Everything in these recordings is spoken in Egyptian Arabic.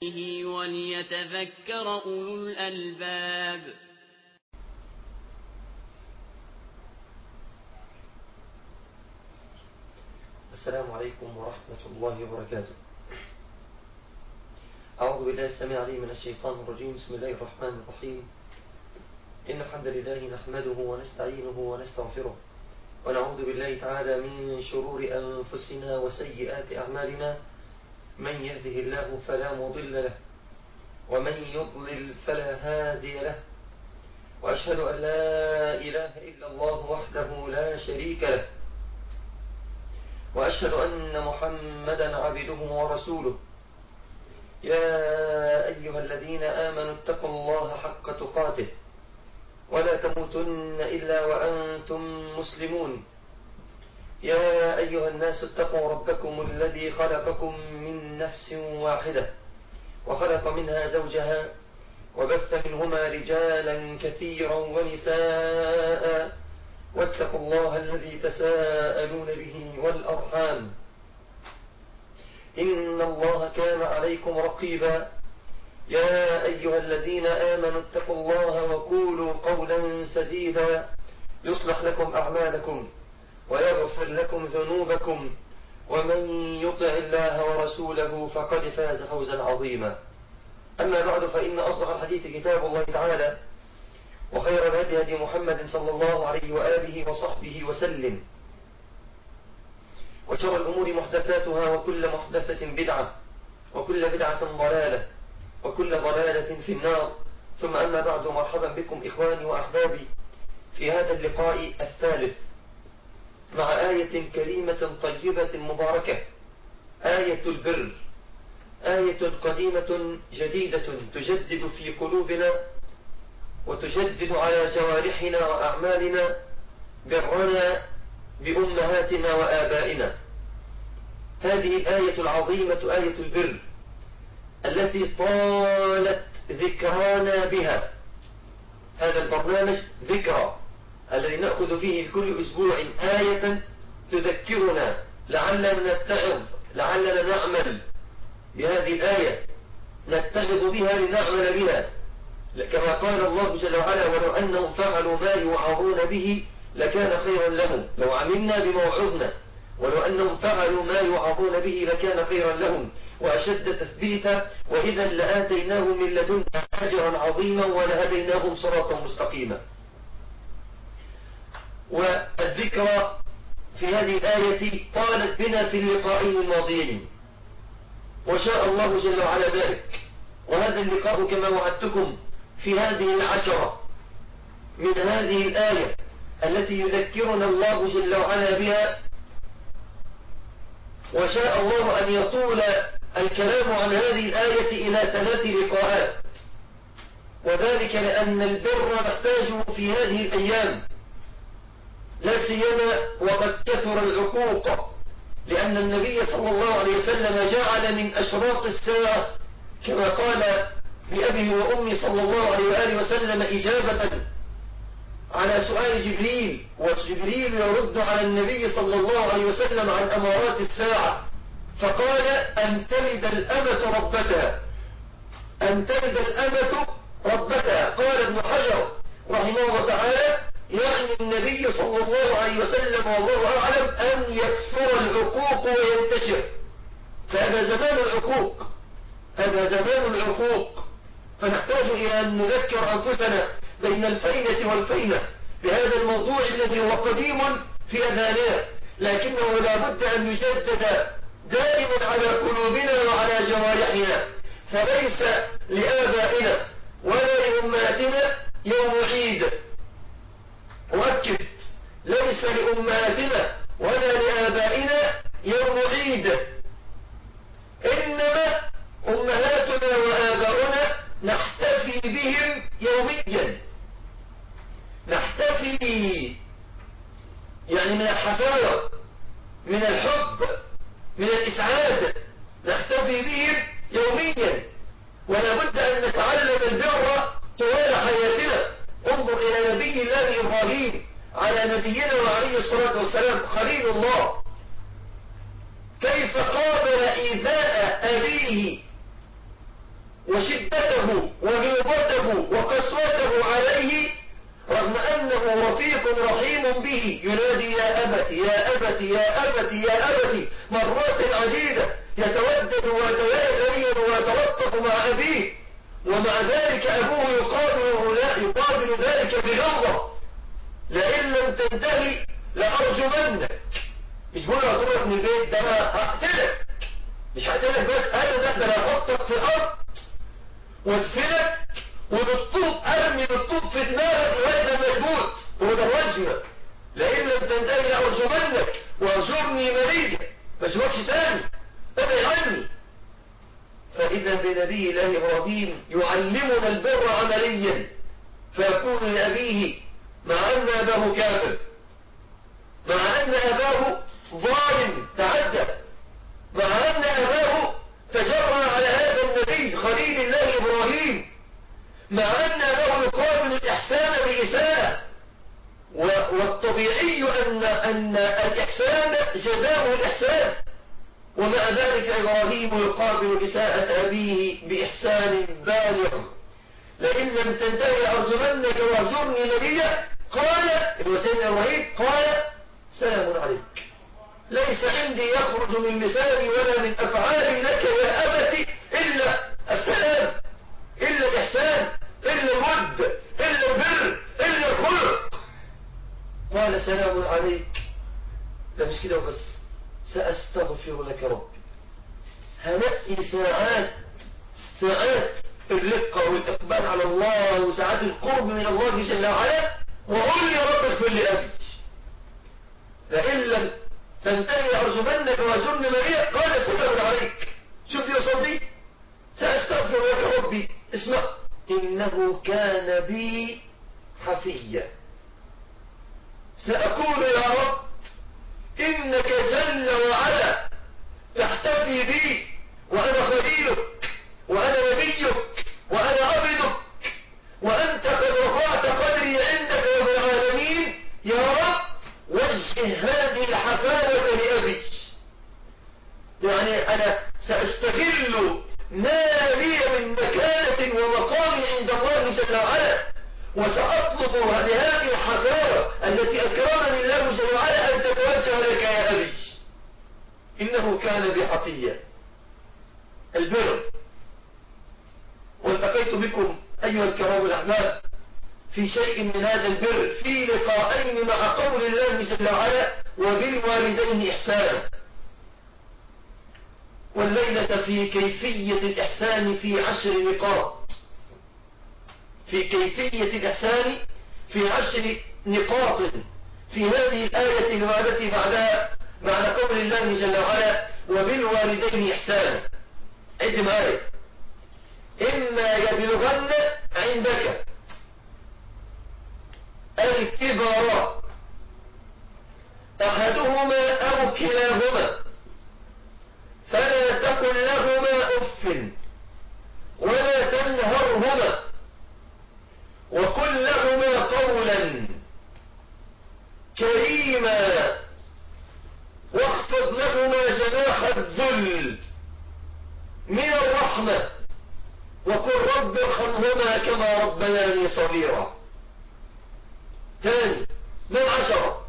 وليتذكر أولو الألباب السلام عليكم ورحمة الله وبركاته أعوذ بالله السميع العليم من الشيطان الرجيم بسم الله الرحمن الرحيم إن الحمد لله نحمده ونستعينه ونستغفره ونعوذ بالله تعالى من شرور أنفسنا وسيئات أعمالنا من يهده الله فلا مضل له ومن يضلل فلا هادي له وأشهد أن لا إله إلا الله وحده لا شريك له وأشهد أن محمدا عبده ورسوله يا أيها الذين آمنوا اتقوا الله حق تقاته ولا تموتن إلا وأنتم مسلمون يا أيها الناس اتقوا ربكم الذي خلقكم من نفس واحدة وخلق منها زوجها وبث منهما رجالا كثيرا ونساء واتقوا الله الذي تساءلون به والأرحام إن الله كان عليكم رقيبا يا أيها الذين آمنوا اتقوا الله وقولوا قولا سديدا يصلح لكم أعمالكم ويغفر لكم ذنوبكم ومن يطع الله ورسوله فقد فاز فوزا عظيما أما بعد فإن أصدق الحديث كتاب الله تعالى وخير الهدي هدي محمد صلى الله عليه وآله وصحبه وسلم وشر الأمور محدثاتها وكل محدثة بدعة وكل بدعة ضلالة وكل ضلالة في النار ثم أما بعد مرحبا بكم إخواني وأحبابي في هذا اللقاء الثالث مع آية كريمة طيبة مباركة آية البر آية قديمة جديدة تجدد في قلوبنا وتجدد على جوارحنا وأعمالنا برنا بأمهاتنا وآبائنا هذه الآية العظيمة آية البر التي طالت ذكرانا بها هذا البرنامج ذكرى الذي نأخذ فيه كل أسبوع آية تذكرنا لعلنا نتعظ لعلنا نعمل بهذه الآية نتعظ بها لنعمل بها كما قال الله جل وعلا ولو أنهم فعلوا ما يوعظون به لكان خيرا لهم لو عملنا بما وعظنا ولو أنهم فعلوا ما يوعظون به لكان خيرا لهم وأشد تثبيتا وإذا لآتيناهم من لدنا أجرا عظيما ولهديناهم صراطا مستقيما والذكرى في هذه الآية طالت بنا في اللقاءين الماضيين وشاء الله جل وعلا ذلك وهذا اللقاء كما وعدتكم في هذه العشرة من هذه الآية التي يذكرنا الله جل وعلا بها وشاء الله أن يطول الكلام عن هذه الآية إلى ثلاث لقاءات وذلك لأن البر نحتاجه في هذه الأيام لا سيما وقد كثر العقوق لأن النبي صلى الله عليه وسلم جعل من أشراط الساعة كما قال بأبي وأمي صلى الله عليه وآله وسلم إجابة على سؤال جبريل وجبريل يرد على النبي صلى الله عليه وسلم عن أمارات الساعة فقال أن تلد الأمة ربتها أن تلد الأمة ربتها قال ابن حجر رحمه الله تعالى يعني النبي صلى الله عليه وسلم والله أعلم أن يكثر العقوق وينتشر فهذا زمان العقوق هذا زمان العقوق فنحتاج إلى أن نذكر أنفسنا بين الفينة والفينة بهذا الموضوع الذي هو قديم في أذاننا لكنه لا بد أن يجدد دائما على قلوبنا وعلى جوارحنا فليس لآبائنا ولا لأمهاتنا يوم عيد أؤكد ليس لأمهاتنا ولا لآبائنا يوم عيد إنما أمهاتنا وآباؤنا نحتفي بهم يوميا نحتفي يعني من الحفاوة من الحب من الإسعاد نحتفي بهم يوميا ولا بد أن نتعلم البر طوال حياتنا انظر إلى نبي الله إبراهيم على نبينا وعليه الصلاة والسلام خليل الله كيف قابل إيذاء أبيه وشدته وغلظته وقسوته عليه رغم أنه رفيق رحيم به ينادي يا أبت يا أبت يا أبت يا أبت مرات عديدة يتودد ويتلين ويتلطف مع أبيه ومع ذلك أبوه يقابل, لا يقابل ذلك بغلظة لئن لم تنتهي لأرجمنك مش بقول هتروح من البيت ده انا هقتلك مش هقتلك بس انا ده ده انا هحطك في الارض وادفنك وبالطوب ارمي بالطوب في دماغك لغايه لما تموت هو ده الرجم لئن لم تنتهي لارجمنك واهجرني مليا ما اشوفكش تاني ابعد عني فاذا بنبي الله ابراهيم يعلمنا البر عمليا فيكون لابيه مع ان اباه كافر مع ان اباه ظالم تعدى مع ان اباه تجرى على هذا النبي خليل الله ابراهيم مع ان اباه يقابل الاحسان باساءه والطبيعي ان ان الاحسان جزاء الاحسان ومع ذلك ابراهيم يقابل اساءه ابيه باحسان بالغ لئن لم تنتهي لارجمنك واهجرني مليا قال ابن سيدنا ابراهيم قال سلام عليك ليس عندي يخرج من لساني ولا من أفعالي لك يا أبت إلا السلام إلا الإحسان إلا الود إلا البر إلا الخلق قال سلام عليك ده مش كده وبس سأستغفر لك ربي هنقي ساعات ساعات الرقة والإقبال على الله وساعات القرب من الله جل وعلا وقل يا رب اغفر لي أبي لئن لم تنتهي أرجمنك وأجرني مريع قال سلام عليك شوف دي وصل سأستغفر لك ربي اسمع إنه كان بي حفيا سأقول يا رب إنك جل وعلا تحتفي بي وأنا خليلك وأنا نبيك وأنا عبدك وأنت قد رفعت قدري عندك يا رب العالمين يا رب وجه هذه الحفاوة لأبي يعني أنا سأستغل ما لي من مكانة ومقام عند الله جل وعلا وسأطلب لهذه الحفاوة التي أكرمني الله جل وعلا أن تتوجه لك يا أبي إنه كان بحفية البر والتقيت بكم أيها الكرام الأحباب في شيء من هذا البر في لقاءين مع قول الله جل وعلا وبالوالدين إحسانا والليلة في كيفية الإحسان في عشر نقاط في كيفية الإحسان في عشر نقاط في هذه الآية التي بعدها بعد قول الله جل وعلا وبالوالدين إحسانا عد معايا إما يبلغن عندك الكبر أحدهما أو كلاهما فلا تقل لهما أف ولا تنهرهما وقل لهما قولا كريما واخفض لهما جناح الذل من الرحمة وقل رب ارحمهما كما ربياني صغيرا ثاني من عشرة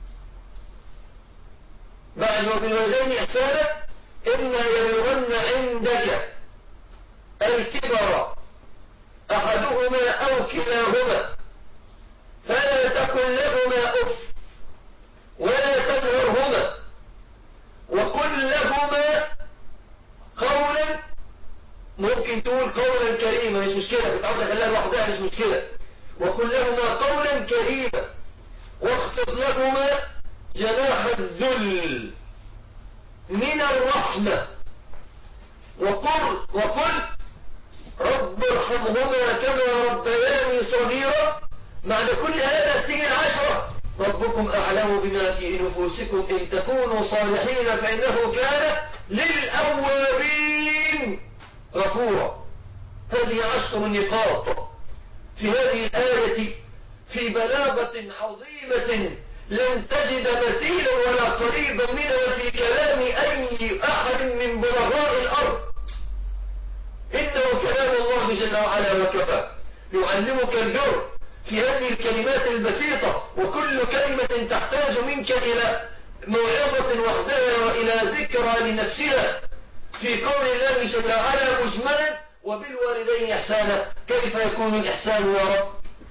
بعد وبالوالدين إحسانا إما يبلغن عندك الكبر أحدهما أو كلاهما فلا تقل لهما أف ولا تنهرهما وقل لهما قولا ممكن تقول قولا كريما مش مشكلة بتعرف تخليها لوحدها مش مشكلة وقل لهما قولا كريما واخفض لهما جناح الذل من الرحمة وقل وقل رب ارحمهما كما ربياني صغيرا بعد كل هذا تيجي عشرة ربكم أعلم بما في نفوسكم إن تكونوا صالحين فإنه كان للأوابين غفورا هذه عشر نقاط في هذه الآية في بلاغة عظيمة لن تجد مثيلا ولا قريبا منها في كلام أي أحد من بلغاء الأرض إنه كلام جل وعلا وكفى يعلمك البر في هذه الكلمات البسيطة وكل كلمة تحتاج منك إلى موعظة وحدها وإلى ذكرى لنفسنا في قول الله جل وعلا مجملا وبالوالدين إحسانا كيف يكون الإحسان يا رب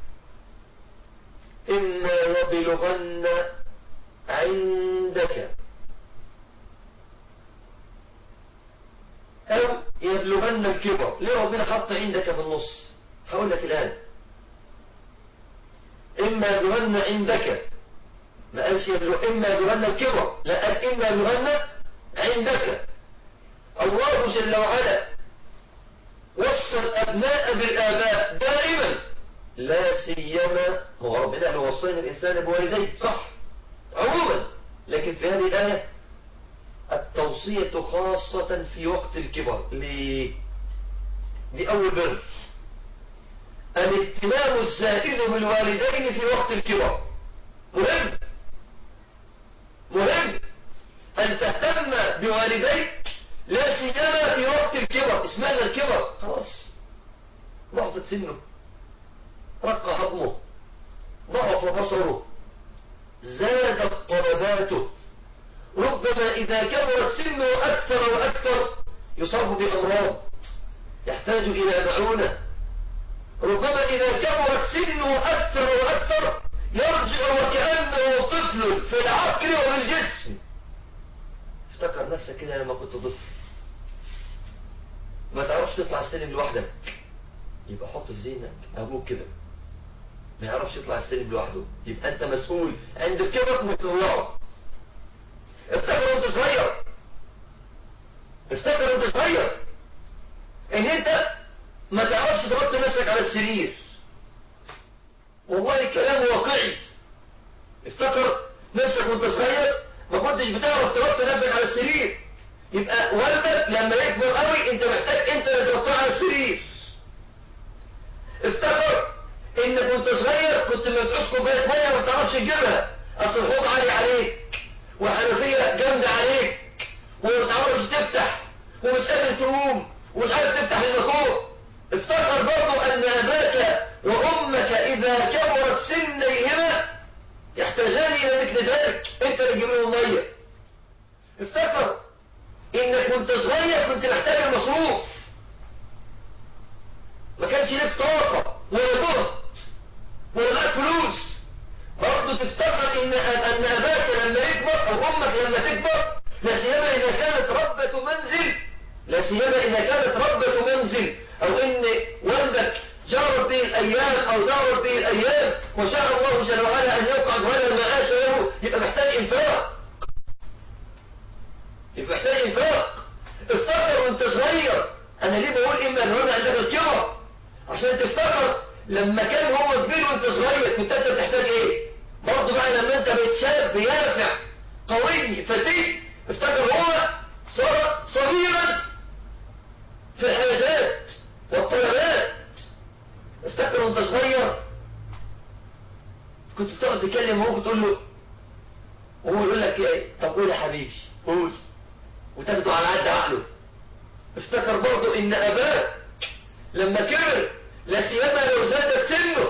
إما يبلغن عندك أو يبلغن الكبر ليه ربنا حط عندك في النص هقول لك الآن إما يبلغن عندك ما قالش يبلغ إما يبلغن الكبر لا قال إما يبلغن عندك الله جل وعلا وصى الأبناء بالآباء دائما لا سيما هو ربنا قال وصينا الإنسان بوالديه صح عموما لكن في هذه الآية التوصية خاصة في وقت الكبر ليه؟ دي أول بر الاهتمام الزائد بالوالدين في وقت الكبر مهم مهم أن تهتم بوالديك لا سيما في وقت الكبر اسمعنا الكبر خلاص ضعفت سنه رق هضمه ضعف بصره زادت طلباته ربما إذا كبرت سنه أكثر وأكثر يصاب بأمراض يحتاج إلى معونة ربما إذا كبرت سنه أكثر وأكثر يرجع وكأنه طفل في العقل وبالجسم افتكر نفسك كده لما كنت طفل ما تعرفش تطلع السلم لوحدك يبقى حط في ذهنك أبوك كده ما يعرفش يطلع السلم لوحده يبقى أنت مسؤول عند الكبر انك تطلعه افتكر وانت صغير افتكر وانت صغير ان انت ما تعرفش تحط نفسك على السرير والله الكلام واقعي افتكر نفسك وانت صغير ما كنتش بتعرف تحط نفسك على السرير يبقى والدك لما يكبر قوي انت محتاج انت اللي تحطه على السرير افتكر انك وانت صغير كنت لما بتعوز كوبايه ميه ما بتعرفش تجيبها اصل الحوض عالي عليك وحنفيه جامده عليك وما بتعرفش تفتح ومش قادر تقوم ومش عارف تفتح المكوه افتكر برضو ان اباك وامك اذا كبرت سنيهما يحتاجان الى مثل ذلك انت اللي تجيب لهم ميه افتكر انك وانت صغير كنت محتاج المصروف ما كانش لك طاقه ولا جهد ولا معاك فلوس برضه تفتكر ان ان اباك لما يكبر او امك لما تكبر لا سيما اذا كانت ربة منزل لا سيما اذا كانت ربة منزل او ان والدك جارت به الايام او دارت به الايام وشاء الله جل وعلا ان يوقع هذا المعاش له يبقى محتاج انفاق يبقى محتاج انفاق افتكر وانت صغير انا ليه بقول اما ان عندك الكبر عشان تفتكر لما كان هو كبير وانت صغير كنت انت بتحتاج ايه برضه بقى لما انت بقيت شاب يافع قوي فتيك افتكر هو صار صغيرا في الحاجات والطلبات افتكر وانت صغير كنت تقعد تكلم وهو تقول له وهو يقول لك ايه طب قول يا حبيبي قول وتاخده على قد عقله افتكر برضه ان اباه لما كبر لا سيما لو زادت سنه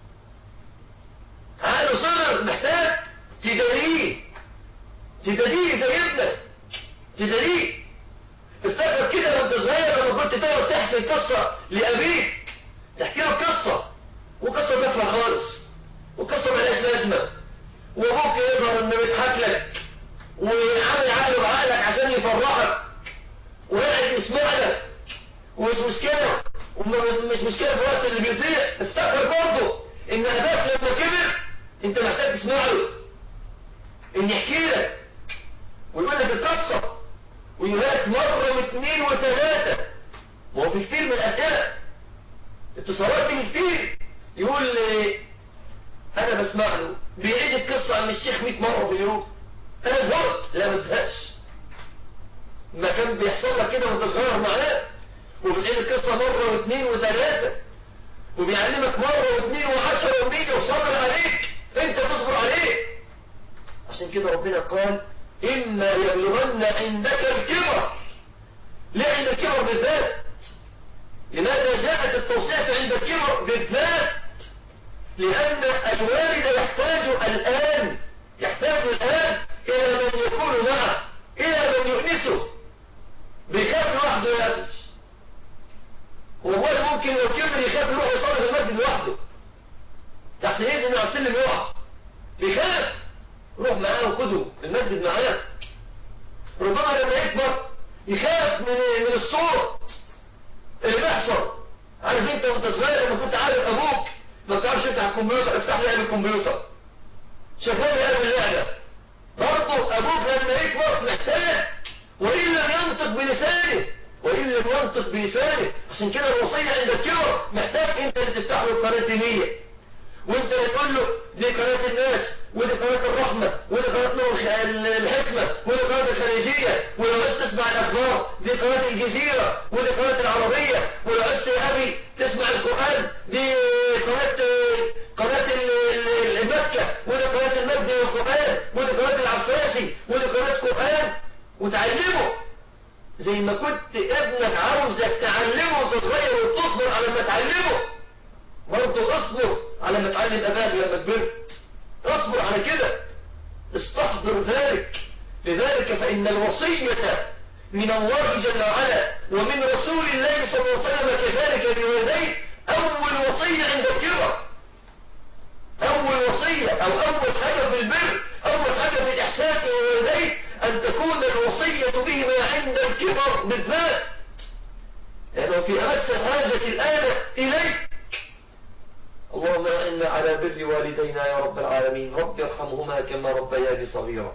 عقله صغر محتاج تداريه تداريه زي ابنك تداريه افتكر كده وانت صغير لما كنت تقعد تحكي القصه لابيك تحكي له قصه وقصه تافهه خالص وقصه ملهاش لازمه وابوك يظهر انه بيضحك لك وعامل عقله بعقلك عشان يفرحك وقاعد يسمع لك ومش مشكله ومش مشكله في الوقت اللي بيضيع افتكر برضه ان اباك لما كبر انت محتاج تسمع له ان يحكي لك ويقول لك القصه ويقول لك مره واثنين وثلاثه ما هو في كتير من الاسئله اتصالات دي كتير يقول لي انا بسمع له بيعيد القصه عن الشيخ 100 مره في اليوم انا زهقت لا ما تزهقش ما كان بيحصل لك كده وانت صغير معاه وبتعيد القصه مره واثنين وثلاثه وبيعلمك مرة واثنين وعشرة ومية وصبر عليك انت تصبر عليه عشان كده ربنا قال إما يبلغن عندك الكبر ليه عند الكبر بالذات لماذا جاءت جاءت التوصية عند الكبر بالذات لأن الوالد يحتاج الآن يحتاج الآن إلى من يكون معه إلى من يؤنسه بيخاف لوحده يا أبي والله ممكن لو كبر يخاف يروح يصلي في المسجد لوحده تحسن ينزل من على السلم يقع بيخاف روح معاه وخده المسجد معاه ربما لما يكبر يخاف من من الصوت اللي بيحصل عارف انت وانت صغير لما كنت عارف ابوك ما بتعرفش تفتح الكمبيوتر افتح لعب الكمبيوتر شغال لعب اللعبه برضه ابوك لما يكبر محتاج وان لم ينطق بلسانه وان لم ينطق بلسانه عشان كده الوصيه عند الكبر محتاج انت اللي تفتح له القناه الدينيه وانت اللي تقول له دي قناة الناس ودي قناة الرحمة ودي قناة نور الحكمة ودي قناة الخليجية ولو عايز تسمع الأخبار دي قناة الجزيرة ودي قناة العربية ولو عايز يا أبي تسمع القرآن دي قناة قناة مكة ودي قناة المجد والقرآن ودي قناة العفاسي ودي قناة قرآن وتعلمه زي ما كنت ابنك عاوزك تعلمه وانت صغير وتصبر على ما تعلمه برضه اصبر على ما تعلم اباك لما كبرت اصبر على كده استحضر ذلك لذلك فإن الوصية من الله جل وعلا ومن رسول الله صلى الله عليه وسلم كذلك بوالديه أول وصية عند الكبر أول وصية أو أول حاجة في البر أول حاجة في الإحسان إلى والديه أن تكون الوصية بهما عند الكبر بالذات لأنه يعني في أمس الحاجة الآن إليك اللهم إنا على بر والدينا يا رب العالمين رب ارحمهما كما ربياني صغيرا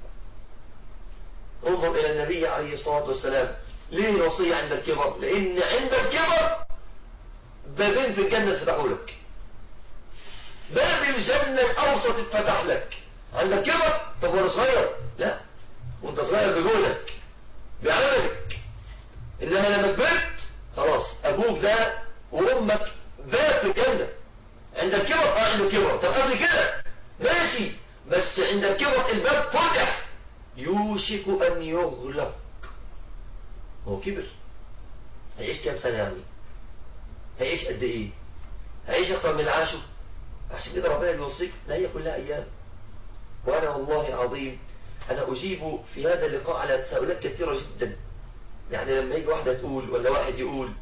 انظر إلى النبي عليه الصلاة والسلام ليه الوصية عند الكبر لأن عند الكبر بابين في الجنة فتحوا لك باب الجنة الأوسط اتفتح لك عند الكبر طب وانا صغير لا وانت صغير بقولك بعملك إنما لما كبرت خلاص أبوك ده وأمك باب في الجنة عند الكبر اه عند الكبر طب قبل كده ماشي بس عند الكبر الباب فتح يوشك ان يغلق هو كبر هيعيش كام سنة يعني هيعيش قد ايه هيعيش اكتر من العاشر عشان كده ربنا بيوصيك لا هي كلها ايام وانا والله العظيم انا اجيب في هذا اللقاء على تساؤلات كثيرة جدا يعني لما يجي واحدة تقول ولا واحد يقول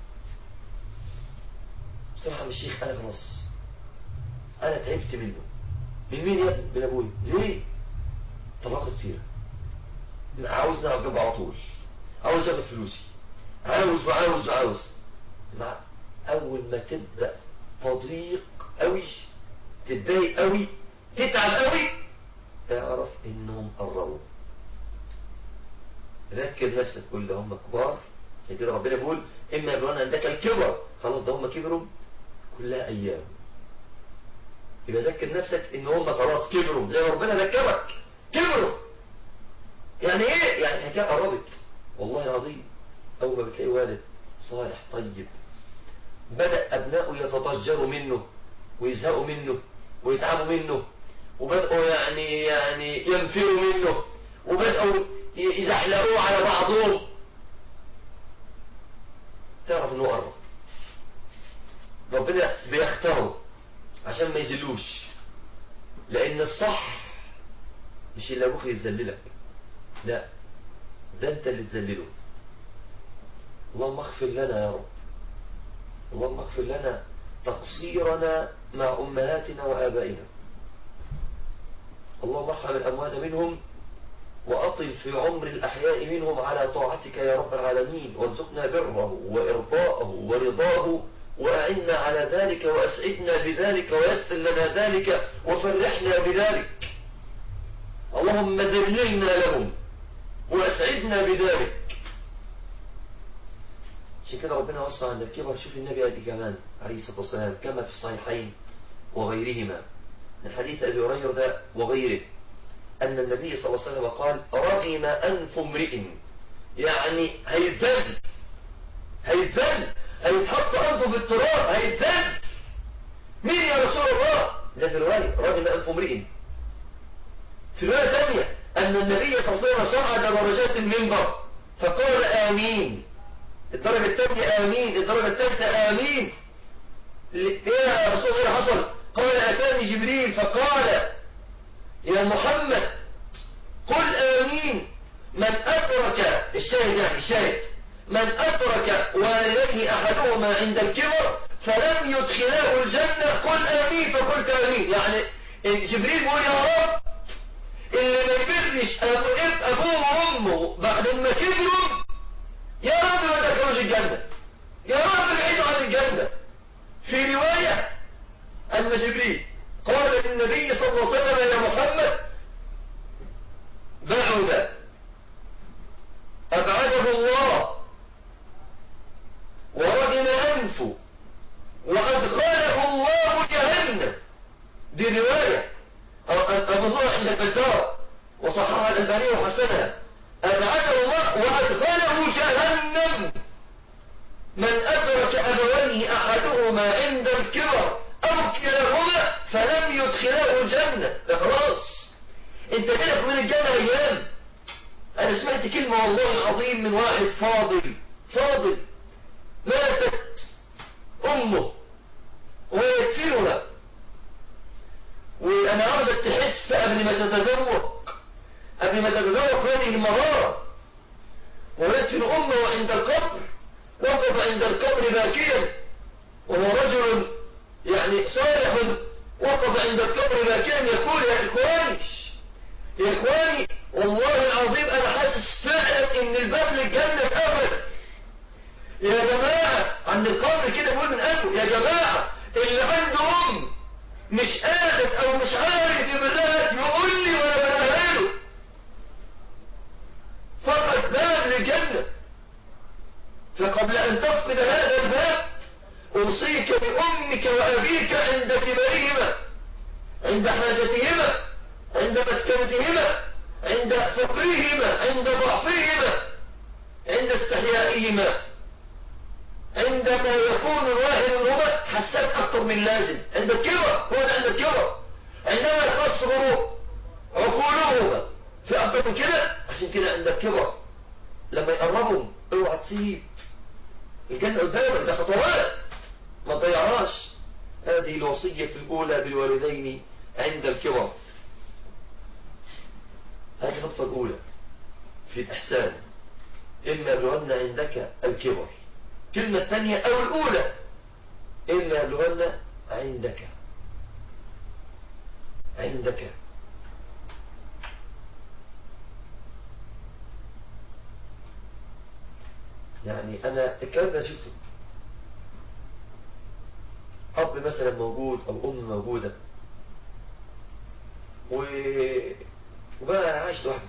بصراحة مش شيخ انا خلاص انا تعبت منه من مين يا ابني من ابوي ليه طلعت كتير عاوز نعرف جنب على طول عاوز اخد فلوسي عاوز وعاوز وعاوز مع اول ما تبدا تضيق قوي تتضايق قوي تتعب قوي اعرف انهم قربوا ذكر نفسك قول ده هم كبار عشان كده ربنا بيقول اما يبلغن عندك الكبر خلاص ده هم كبروا كلها ايام يبقى ذكر نفسك ان هم خلاص كبروا زي ما ربنا ذكرك كبروا يعني ايه يعني حكايه قربت والله العظيم اول ما بتلاقي والد صالح طيب بدأ ابنائه يتضجروا منه ويزهقوا منه ويتعبوا منه وبدأوا يعني يعني ينفروا منه وبدأوا يزحلقوه على بعضهم تعرف انه قرب ربنا بيختاره عشان ما يذلوش لان الصح مش اللي ابوك يتذللك لا ده انت اللي تذلله اللهم اغفر لنا يا رب اللهم اغفر لنا تقصيرنا مع امهاتنا وابائنا اللهم ارحم الاموات منهم وأطل في عمر الأحياء منهم على طاعتك يا رب العالمين وارزقنا بره وإرضاءه ورضاه وأعنا على ذلك وأسعدنا بذلك ويسر لنا ذلك وفرحنا بذلك اللهم ذللنا لهم وأسعدنا بذلك عشان كده ربنا وصى عند الكبر شوف النبي ادي كمان عليه الصلاة والسلام كما في الصحيحين وغيرهما من حديث أبي هريرة ده وغيره أن النبي صلى الله عليه وسلم قال رغم أنف امرئ يعني هيتذل هيتذل هيتحط أنفه في التراب هيتذل مين يا رسول الله ده في رواية رغم أنف امرئ في رواية ثانية أن النبي صلى الله عليه وسلم صعد درجات المنبر فقال آمين الدرجة الثانية آمين الدرجة الثالثة آمين ايه يا رسول الله حصل قال أتاني جبريل فقال يا محمد قل آمين من أدرك الشاهد يعني الشاهد من أدرك والديه أحدهما عند الكبر فلم يدخله الجنة قل آمين فقلت آمين يعني جبريل بيقول يا رب اللي ما يبرش أبوه وأمه بعد ما كبروا يا رب ما دخلوش الجنة يا رب بعيدوا عن الجنة في رواية أن جبريل قال للنبي صلى الله عليه وسلم يا محمد بعد أبعده الله ورغم أنفه وأدخله الله جهنم دي رواية أظنها عند البزار وصححها الألباني وحسنها أبعده الله وأدخله جهنم من أدرك أبويه أحدهما عند الكبر أو كلاهما فلم يدخله الجنة ده خلاص انت بينك وبين الجنة أيام أنا سمعت كلمة والله العظيم من واحد فاضل فاضل ماتت أمه وهي يكفرها وأنا عاوزك تحس قبل ما تتذوق قبل ما تتذوق هذه المرارة ويدفن أمه عند القبر وقف عند القبر باكيا وهو رجل يعني صالح وقف عند القبر باكيا يقول يا إخواني يا إخواني والله العظيم أنا حاسس فعلا إن الباب للجنة اتقفل يا جماعة عند القبر كده بيقول من قلبه يا جماعة اللي عنده أم مش قادر أو مش عارف يبرها يقول لي وأنا برها له فقط باب للجنة فقبل أن تفقد هذا الباب أوصيك بأمك وأبيك عند كبرهما عند حاجتهما عند مسكنتهما عند فقرهما عند ضعفهما عند استحيائهما عندما يكون الواحد منهما حساس أكثر من لازم عند الكبر هو عند الكبر عندما تصغر عقولهما في أكثر من كده عشان كده عند الكبر لما يقربهم اوعى تسيب الجنة قدامك ده خطوات ما تضيعهاش هذه الوصية الأولى بالوالدين عند الكبر هذه النقطة الأولى في الإحسان إما يبلغن عندك الكبر كلمة الثانية أو الأولى إما يبلغن عندك عندك يعني أنا الكلام ده شفته أب مثلا موجود أو أم موجودة و... وبقى عايش لوحده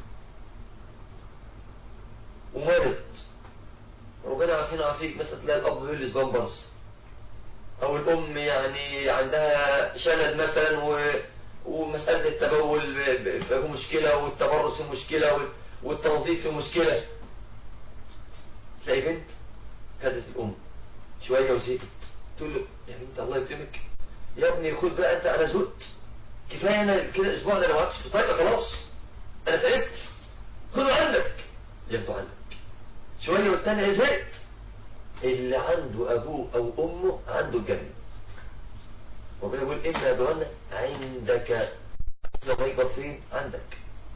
ومرض ربنا عافينا عافيك مثلا تلاقي الأب بيلبس بامبرز أو الأم يعني عندها شلل مثلا و... ومسألة التبول في مشكلة والتبرز في مشكلة والتنظيف في مشكلة تلاقي بنت خدت الأم شوية وسكت تقول له يا بنت الله يكرمك يا ابني خد بقى انت انا زهقت كفايه انا كده الاسبوع ده انا ما عدتش في طريقه خلاص انا تعبت خده عندك ياخده عندك شويه والتاني زهقت اللي عنده ابوه او امه عنده الجنه ربنا يقول اما يبلغن عندك لما يكبر فين عندك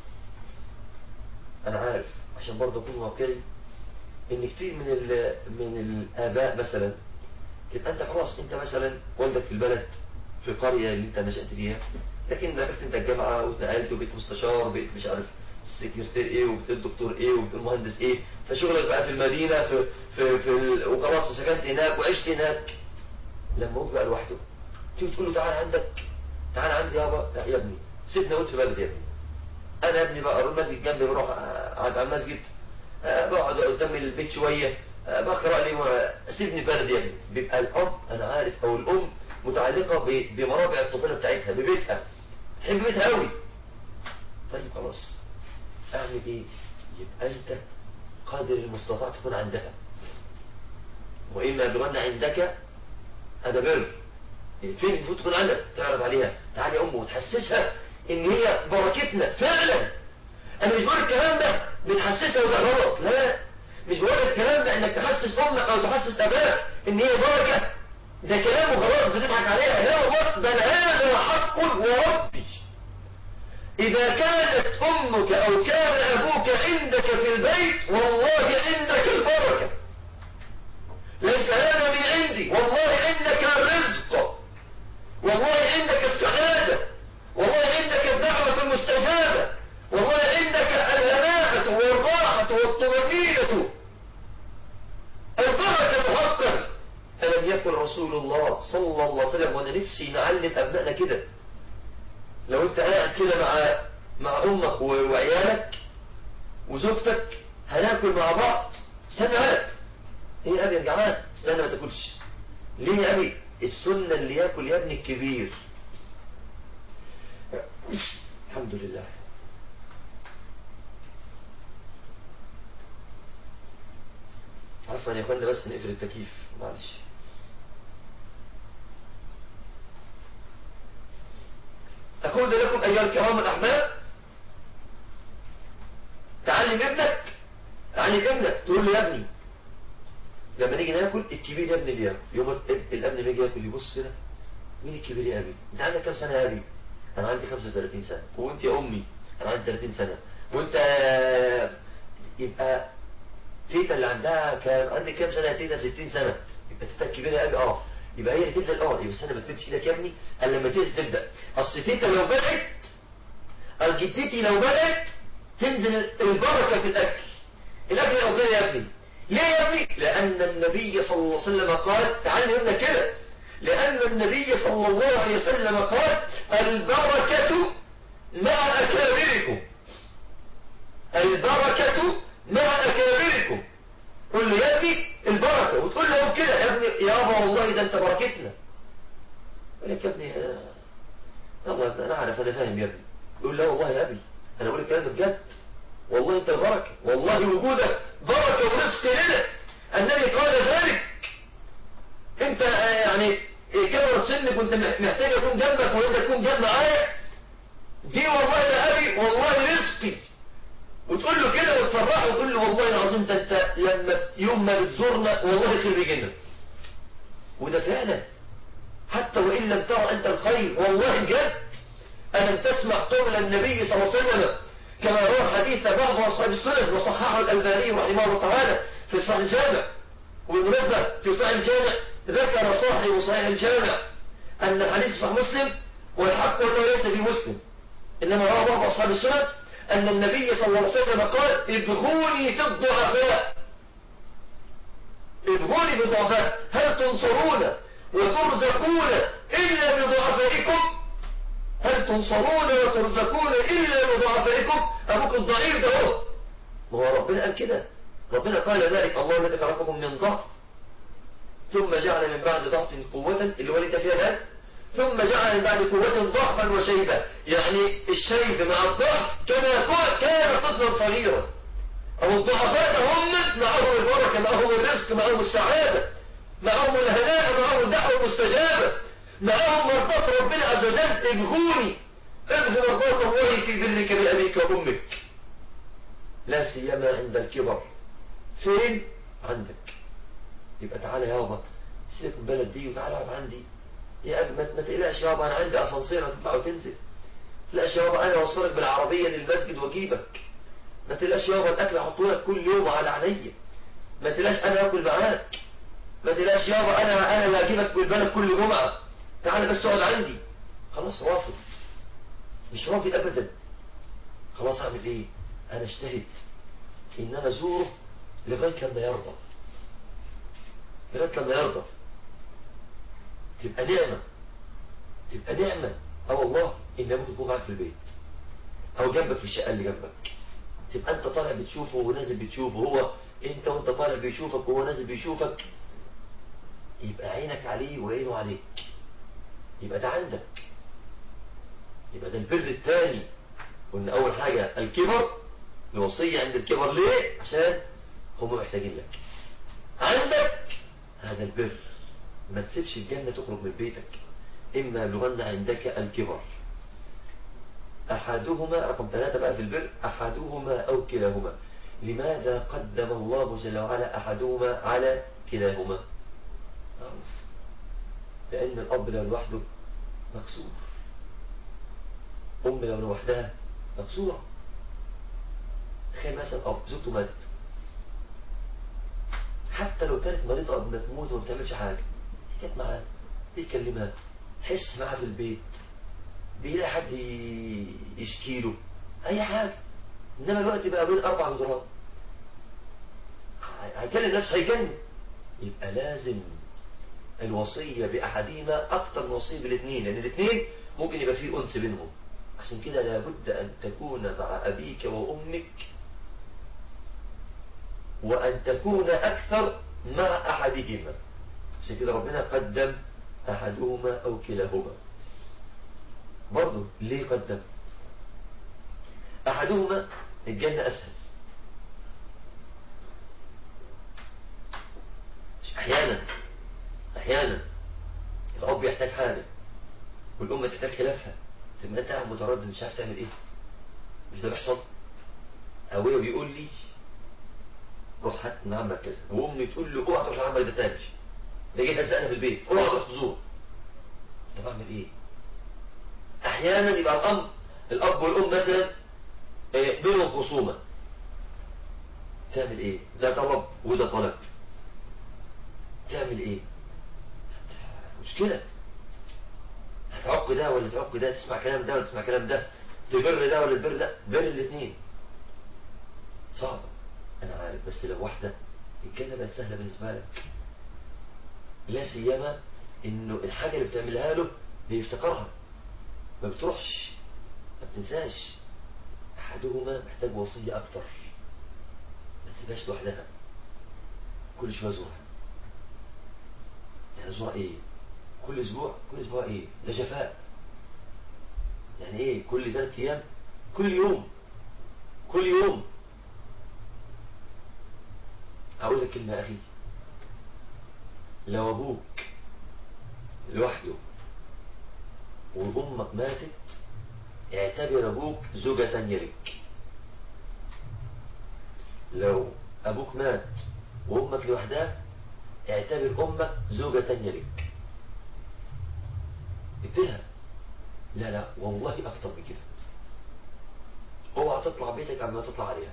انا عارف عشان برضه اكون واقعي ان كتير من من الاباء مثلا تبقى انت خلاص انت مثلا والدك في البلد في القرية اللي انت نشأت فيها لكن دخلت انت الجامعة واتنقلت وبقيت مستشار وبقيت مش عارف السكرتير ايه وبقيت الدكتور ايه وبقيت المهندس ايه فشغلك بقى في المدينة في في في ال... وخلاص سكنت هناك وعشت هناك لما هو بقى لوحده تيجي تقول له تعالى عندك تعالى عندي يابا لا يا ابني سيبني اقعد في بلدي يا ابني انا ابني بقى اروح المسجد جنبي بروح اقعد على المسجد بقعد قدام البيت شوية بقرأ لي سيبني بلد يا ابني بيبقى الأب أنا عارف أو الأم متعلقة بمرابع الطفولة بتاعتها ببيتها تحب بيتها قوي طيب خلاص أعمل إيه يبقى أنت قادر المستطاع تكون عندها وإما يبلغن عندك هذا بر فين المفروض تكون عندك تعرض عليها تعالي يا أمه وتحسسها إن هي بركتنا فعلا أنا مش بقول الكلام ده بتحسسها وده غلط لا مش بقول الكلام ده انك تحسس امك او تحسس اباك ان هي بركه ده كلام وخلاص بتضحك عليها لا والله بل هذا حق وربي إذا كانت أمك أو كان أبوك عندك في البيت والله عندك البركة ليس هذا من عندي والله عندك الرزق والله عندك السعادة والله عندك الدعوة المستجابة والله عندك الهناءة والراحة والطمأنينة البركة حقا ألم يقل رسول الله صلى الله عليه وسلم وأنا نفسي نعلم أبنائنا كده لو أنت قاعد كده مع مع أمك وعيالك وزوجتك هناكل مع بعض استنى هات ايه يا ابي جعان استنى ما تاكلش ليه يا ابي السنة اللي ياكل يا ابني الكبير الحمد لله عفوا يا اخوانا بس نقفل التكييف معلش أقول لكم أيها الكرام الأحباب تعلم ابنك تعلم ابنك تقول له يا ابني لما نيجي ناكل الكبير يا ابني اللي ياكل يوم الاب- الابن لما يجي ياكل يبص كده مين الكبير يا ابي انت عندك كام سنه يا ابي انا عندي 35 سنه وانت يا امي انا عندي 30 سنه وانت يبقى تيتا اللي عندها كام عندك كام سنه يا تيتا 60 سنه يبقى تيتا الكبيره يا ابي اه يبقى هي اللي تبدا الاول يبقى استنى ما تمدش ايدك يا ابني الا لما تيتا تبدا اصل تيتا لو بدات او جدتي لو بدات تنزل البركه في الاكل الاكل افضل يا ابني ليه يا ابني لان النبي صلى الله عليه وسلم قال تعال ابنك كده لان النبي صلى الله عليه وسلم قال البركه مع اكابركم البركه مع اكابركم قل له يا ابني البركه وتقول له كده يا ابني يابا والله ده انت بركتنا يقول لك يا ابني آه، يلا يا ابني انا عارف انا فاهم يا ابني يقول لا والله يا ابي انا بقول الكلام ده بجد والله انت البركه والله وجودك بركه ورزق لنا النبي قال ذلك انت آه، يعني إيه كبر سنك وانت مح- محتاج اكون جنبك وانت تكون جنب معايا دي والله يا ابي والله رزقي وتقول له كده وتفرحه وتقول له والله العظيم ده انت لما يوم ما بتزورنا والله خير بيجينا وده فعلا حتى وان لم ترى انت الخير والله جد ألم تسمع قول النبي صلى الله عليه وسلم كما روى حديث بعض أصحاب السنن وصححه الألباني رحمه الله تعالى في صحيح الجامع وبالمناسبة في صحيح الجامع ذكر صاحب صحيح الجامع أن الحديث صحيح مسلم والحق أنه ليس في مسلم إنما روى بعض أصحاب السنن أن النبي صلى الله عليه وسلم قال ابغوني في الضعفاء ابغوني في الضعفاء هل تنصرون وترزقون إلا بضعفائكم هل تنصرون وترزقون إلا بضعفائكم أبوك الضعيف ده هو ما هو ربنا قال كده ربنا قال ذلك الله الذي خلقكم من ضعف ثم جعل من بعد ضعف قوة اللي هو اللي انت فيها الآن ثم جعل من بعد قوة ضعفا وشيبا يعني الشيب مع الضعف كما كو- كان طفلا صغيرا أو الضعفاء هم معهم البركة معهم الرزق معهم السعادة معهم الهناء معهم الدعوة المستجابة معهم مرضات ربنا عز وجل ابغوني ابغوا مرضات الله في برك بأبيك وأمك لا سيما عند الكبر فين عندك يبقى تعالى يابا سيبك من البلد دي وتعالى اقعد عندي يا ابي ما ما تقلقش يابا انا عندي اسانسير هتطلع وتنزل ما تقلقش يابا انا اوصلك بالعربيه للمسجد واجيبك ما تقلقش يابا الاكل احطه لك كل يوم على عينيا ما تقلقش انا اكل معاك ما تقلقش يابا انا انا اللي هجيبك بالبلد كل جمعه تعالى بس اقعد عندي خلاص رافض مش راضي ابدا خلاص اعمل ايه انا اجتهد ان انا ازوره لغايه لما يرضى لغايه لما يرضى تبقى نعمه تبقى نعمه اه والله ان ممكن يكون معاك في البيت او جنبك في الشقه اللي جنبك تبقى انت طالع بتشوفه ونازل بتشوفه هو انت وانت طالع بيشوفك وهو نازل بيشوفك يبقى عينك عليه وعينه عليك يبقى ده عندك يبقى ده البر الثاني قلنا اول حاجة الكبر الوصية عند الكبر ليه عشان هم محتاجين لك عندك هذا البر ما تسيبش الجنة تخرج من بيتك إما يبلغن عندك الكبر أحدهما رقم ثلاثة بقى في البر أحدهما أو كلاهما لماذا قدم الله جل وعلا أحدهما على كلاهما معروف لأن الأب لو لوحده مكسور أم لو لوحدها مكسورة تخيل مثلا أب زوجته ماتت حتى لو كانت مريضة قبل ما تموت وما بتعملش حاجة هي كانت معاه بيكلمها حس معاه في البيت بيلاقي حد يشكي له أي حاجة إنما الوقت بقى بين أربع جدران هيكلم نفسه هيجنن يبقى لازم الوصية بأحدهما أكتر من وصية بالاثنين لأن الاثنين ممكن يبقى فيه أنس بينهم عشان كده لابد أن تكون مع أبيك وأمك وأن تكون أكثر مع أحدهما عشان كده ربنا قدم أحدهما أو كلاهما برضه ليه قدم أحدهما الجنة أسهل أحيانا أحيانا الأب يحتاج حاجة والأم تحتاج خلافها تبقى أنت قاعد متردد مش عارف تعمل إيه مش ده بيحصل أبويا بيقول لي روح هات من عمك كذا وأمي تقول له اوعى تروح لعمك ده تاني ده جه هزقنا في البيت اوعى تروح تزور طب أعمل إيه؟ أحيانا يبقى الأب الأب والأم مثلا بينهم خصومة تعمل إيه؟ ده طلب وده طلب تعمل ايه مشكلة هتعق ده ولا تعق ده تسمع كلام ده ولا تسمع كلام ده تبر ده ولا تبر ده بر الاثنين صعب انا عارف بس لو واحدة الجنة بقت سهلة بالنسبة لك لا سيما انه الحاجة اللي بتعملها له بيفتكرها ما بتروحش ما بتنساش احدهما محتاج وصية اكتر ما تسيبهاش لوحدها كل شوية زورها يعني اسبوع ايه كل اسبوع كل اسبوع ايه ده جفاء يعني ايه كل ثلاث ايام كل يوم كل يوم اقول لك كلمه يا اخي لو ابوك لوحده وامك ماتت اعتبر ابوك زوجة تانية لك لو ابوك مات وامك لوحدها اعتبر امك زوجة تانية لك اديها لا لا والله اكتر من كده اوعى تطلع بيتك قبل ما تطلع عليها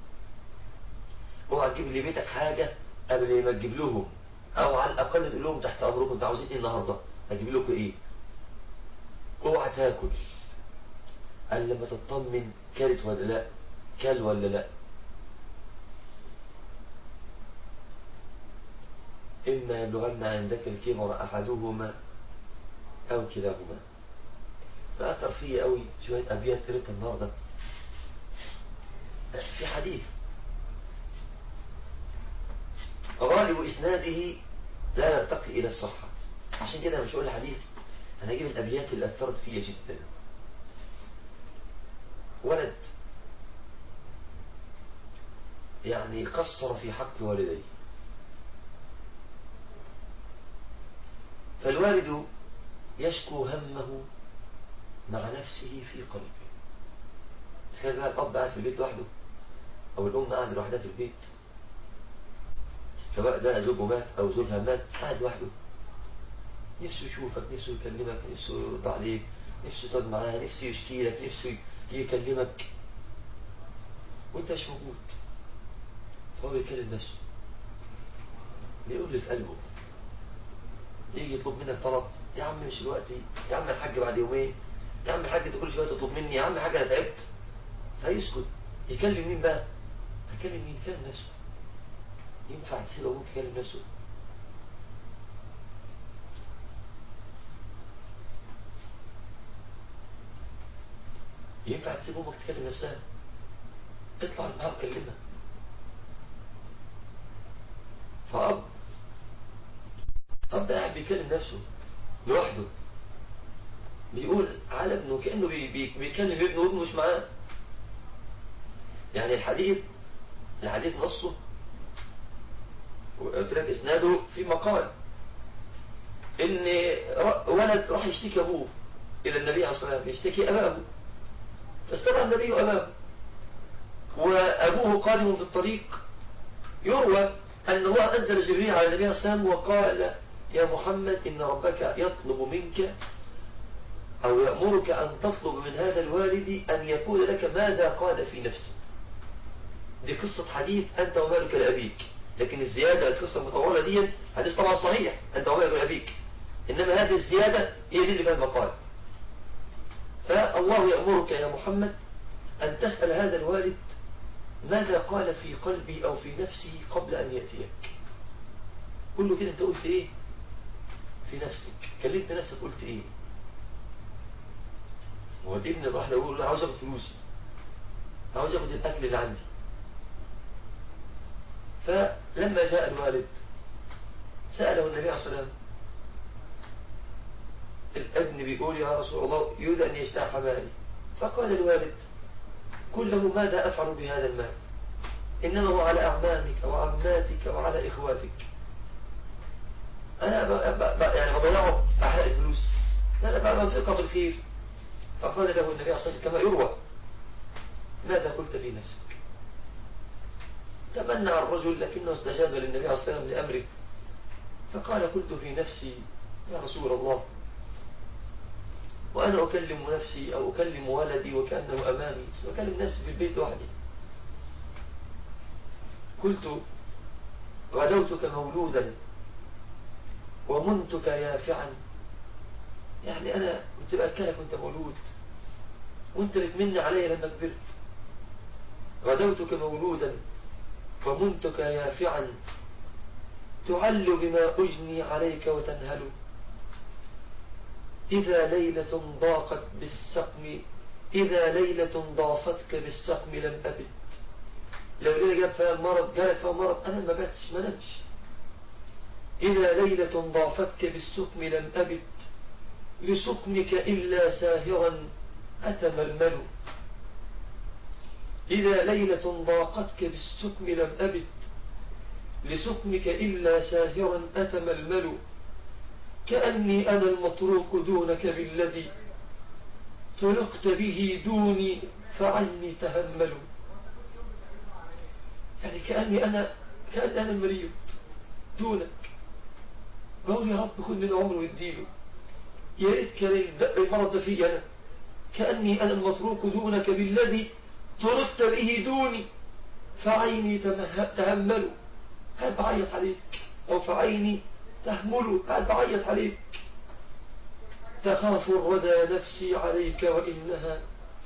اوعى تجيب لبيتك حاجة قبل ما تجيب لهم او على الاقل تقول لهم تحت امركم انتوا عاوزين ايه النهارده هجيب لكم ايه اوعى تاكل قال لما تطمن كلت ولا لا كل ولا لا إما يبلغن عندك الكبر أحدهما أو كلاهما فأثر فيه قوي شوية أبيات قريتها النهاردة في حديث غالب إسناده لا يرتقي إلى الصحة عشان كده مش هقول الحديث أنا أجيب الأبيات اللي أثرت فيا جدا ولد يعني قصر في حق والديه فالوالد يشكو همه مع نفسه في قلبه تخيل بقى الأب قاعد في البيت لوحده أو الأم قاعدة لوحدها في البيت سواء ده زوجه مات أو زوجها مات قاعد لوحده نفسه يشوفك نفسه يكلمك نفسه يرد عليك نفسه تقعد معاه نفسه يشكي لك نفسه يكلمك وانت مش موجود فهو بيكلم نفسه بيقول اللي في قلبه يجي يطلب منك طلب يا عم مش دلوقتي يا عم الحاج بعد يومين يا عم الحاج انت كل شويه تطلب مني يا عم الحاج انا تعبت فيسكت يكلم مين بقى هيكلم مين يكلم نفسه ينفع تسيب ابوك يكلم نفسه ينفع تسيب امك تكلم نفسها اطلع معاها وكلمها فأب أب قاعد بيكلم نفسه لوحده بيقول على ابنه كأنه بي بي بيكلم ابنه وابنه مش معاه يعني الحديث الحديث نصه وقلت لك اسناده في مقال ان ولد راح يشتكي ابوه الى النبي عليه الصلاه والسلام يشتكي اباه فاستدعى النبي اباه وأبوه قادم في الطريق يروى أن الله أنزل جبريل على النبي صلى الله عليه وسلم وقال يا محمد إن ربك يطلب منك أو يأمرك أن تطلب من هذا الوالد أن يقول لك ماذا قال في نفسه دي قصة حديث أنت ومالك لأبيك لكن الزيادة القصة المطولة دي حديث طبعا صحيح أنت ومالك لأبيك إنما هذه الزيادة هي دي اللي فيها المقال فالله يأمرك يا محمد أن تسأل هذا الوالد ماذا قال في قلبي أو في نفسي قبل أن يأتيك قل له كده أنت قلت إيه في نفسك كلمت نفسك قلت إيه هو الابن راح يقول له عاوز اخد فلوسي عاوز اخد الاكل اللي عندي فلما جاء الوالد سأله النبي عليه الصلاة والسلام الابن بيقول يا رسول الله يريد أن يجتاح مالي فقال الوالد قل له ماذا أفعل بهذا المال إنما هو على أعمامك وعماتك وعلى إخواتك أنا ب... ب... يعني بضيعه أحرق الفلوس لا أنا بنفقها في الخير فقال له النبي صلى الله عليه وسلم كما يروى ماذا قلت في نفسك تمنى الرجل لكنه استجاب للنبي صلى الله عليه وسلم لأمره فقال قلت في نفسي يا رسول الله وأنا أكلم نفسي أو أكلم ولدي وكأنه أمامي أكلم نفسي في البيت وحدي قلت غدوتك مولودا ومنتك يافعا يعني أنا كنت بأكلك وانت مولود وانت بتمن علي لما كبرت غدوتك مولودا ومنتك يافعا تعل بما أجني عليك وتنهل إذا ليلة ضاقت بالسقم إذا ليلة ضافتك بالسقم لم أبت لو ليلة جاب فيها المرض جالك فيها مرض أنا ما باتش ما نمش إذا ليلة ضافتك بالسقم لم أبت لسقمك إلا ساهرا أتململ إذا ليلة ضاقتك بالسقم لم أبت لسقمك إلا ساهرا أتململ كأني أنا المطروق دونك بالذي طرقت به دوني فعني تهمل يعني كأني أنا كأني أنا المريض دونك بقول يا رب خذ من عمره واديله يا ريت كان المرض ده فيه أنا كأني أنا المتروك دونك بالذي طردت به دوني فعيني تهمل هل بعيط عليك أو فعيني تهمل هل بعيط عليك تخاف الردى نفسي عليك وإنها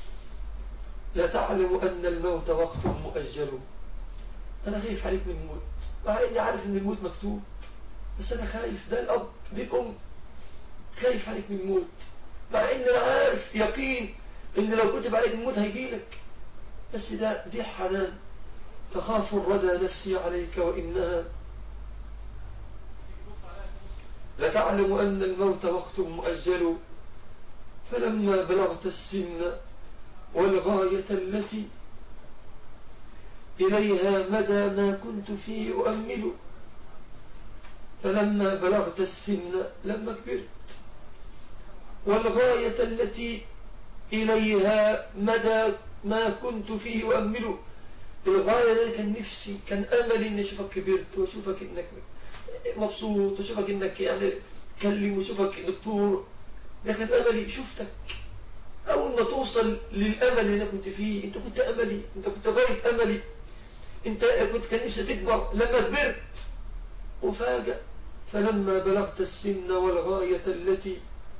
لتعلم أن الموت وقت مؤجل أنا خايف عليك من الموت مع إني عارف أن الموت مكتوب بس أنا خايف ده الأب دي الأم خايف عليك من الموت مع ان انا عارف يقين ان لو كتب عليك الموت هيجيلك بس ده دي حنان تخاف الردى نفسي عليك وإنها لتعلم أن الموت وقت مؤجل فلما بلغت السن والغاية التي إليها مدى ما كنت فيه أؤمل فلما بلغت السن لما كبرت والغاية التي إليها مدى ما كنت فيه أؤمله الغاية اللي كان نفسي كان أملي إني أشوفك كبرت وأشوفك إنك مبسوط وأشوفك إنك يعني تكلم وأشوفك دكتور ده كان أملي شفتك أول ما توصل للأمل اللي أنا كنت فيه أنت كنت أملي أنت كنت غاية أملي أنت كنت كان نفسي تكبر لما كبرت وفاجأ فلما بلغت السن والغاية التي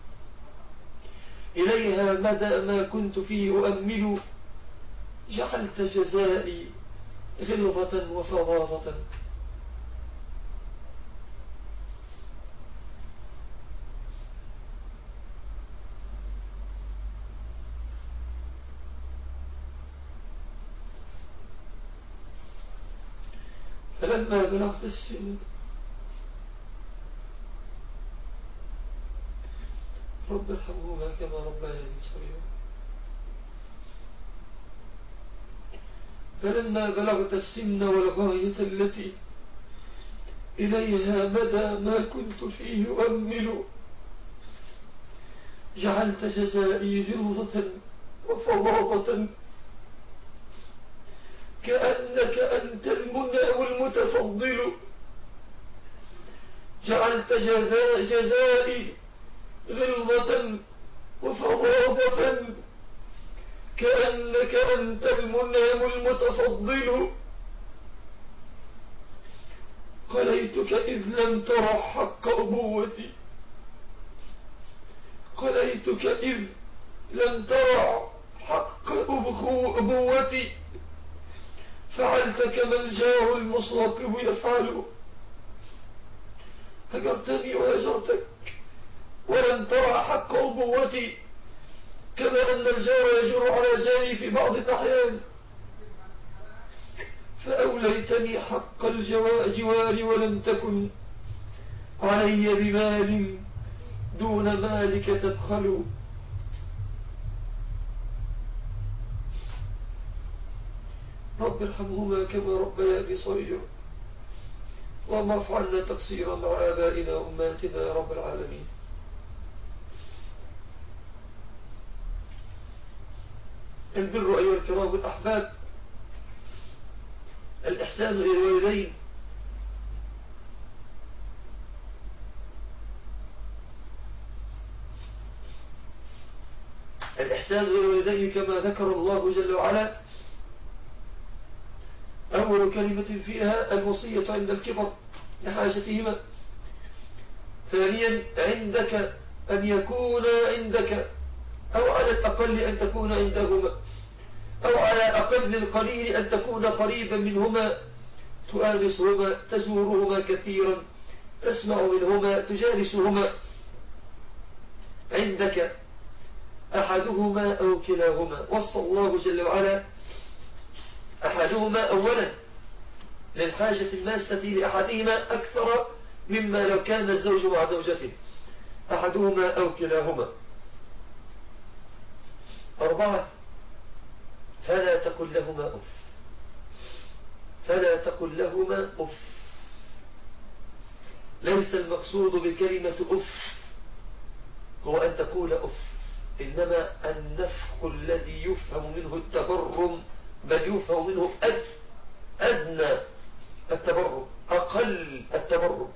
إليها مدى ما كنت فيه أؤمل جعلت جزائي غلظة وفظاظة فلما بلغت السن رب ارحمهما كما ربياني صغيرا فلما بلغت السن والغاية التي إليها مدى ما كنت فيه أؤمل جعلت جزائي غلظة وفظاظة كأنك أنت المنعم المتفضل جعلت جزائي غلظة وفظاظة كأنك أنت المنعم المتفضل قليتك إذ لم تر حق أبوتي قليتك إذ لم تر حق أبوتي فعلت كما الجاه المصاقب يفعل هجرتني وهجرتك ولم ترى حق أبوتي كما أن الجار يجر على جاري في بعض الأحيان فأوليتني حق الجوار ولم تكن علي بمال دون مالك تبخل رب ارحمهما كما ربياني صغيرا اللهم اعف عنا تقصيرا مع آبائنا وأماتنا يا رب العالمين البر أيها الكرام الأحباب الإحسان إلى الوالدين الإحسان إلى الوالدين كما ذكر الله جل وعلا أول كلمة فيها الوصية عند الكبر لحاجتهما ثانيا عندك أن يكون عندك أو على الأقل أن تكون عندهما أو على أقل القليل أن تكون قريبا منهما تؤانسهما تزورهما كثيرا تسمع منهما تجالسهما عندك أحدهما أو كلاهما وصى الله جل وعلا أحدهما أولا للحاجة الماسة لأحدهما أكثر مما لو كان الزوج مع زوجته أحدهما أو كلاهما أربعة فلا تقل لهما أف فلا تقل لهما أف ليس المقصود بكلمة أف هو أن تقول أف إنما النفخ الذي يفهم منه التبرم بل يفهم منه أد أدنى التبرم أقل التبرم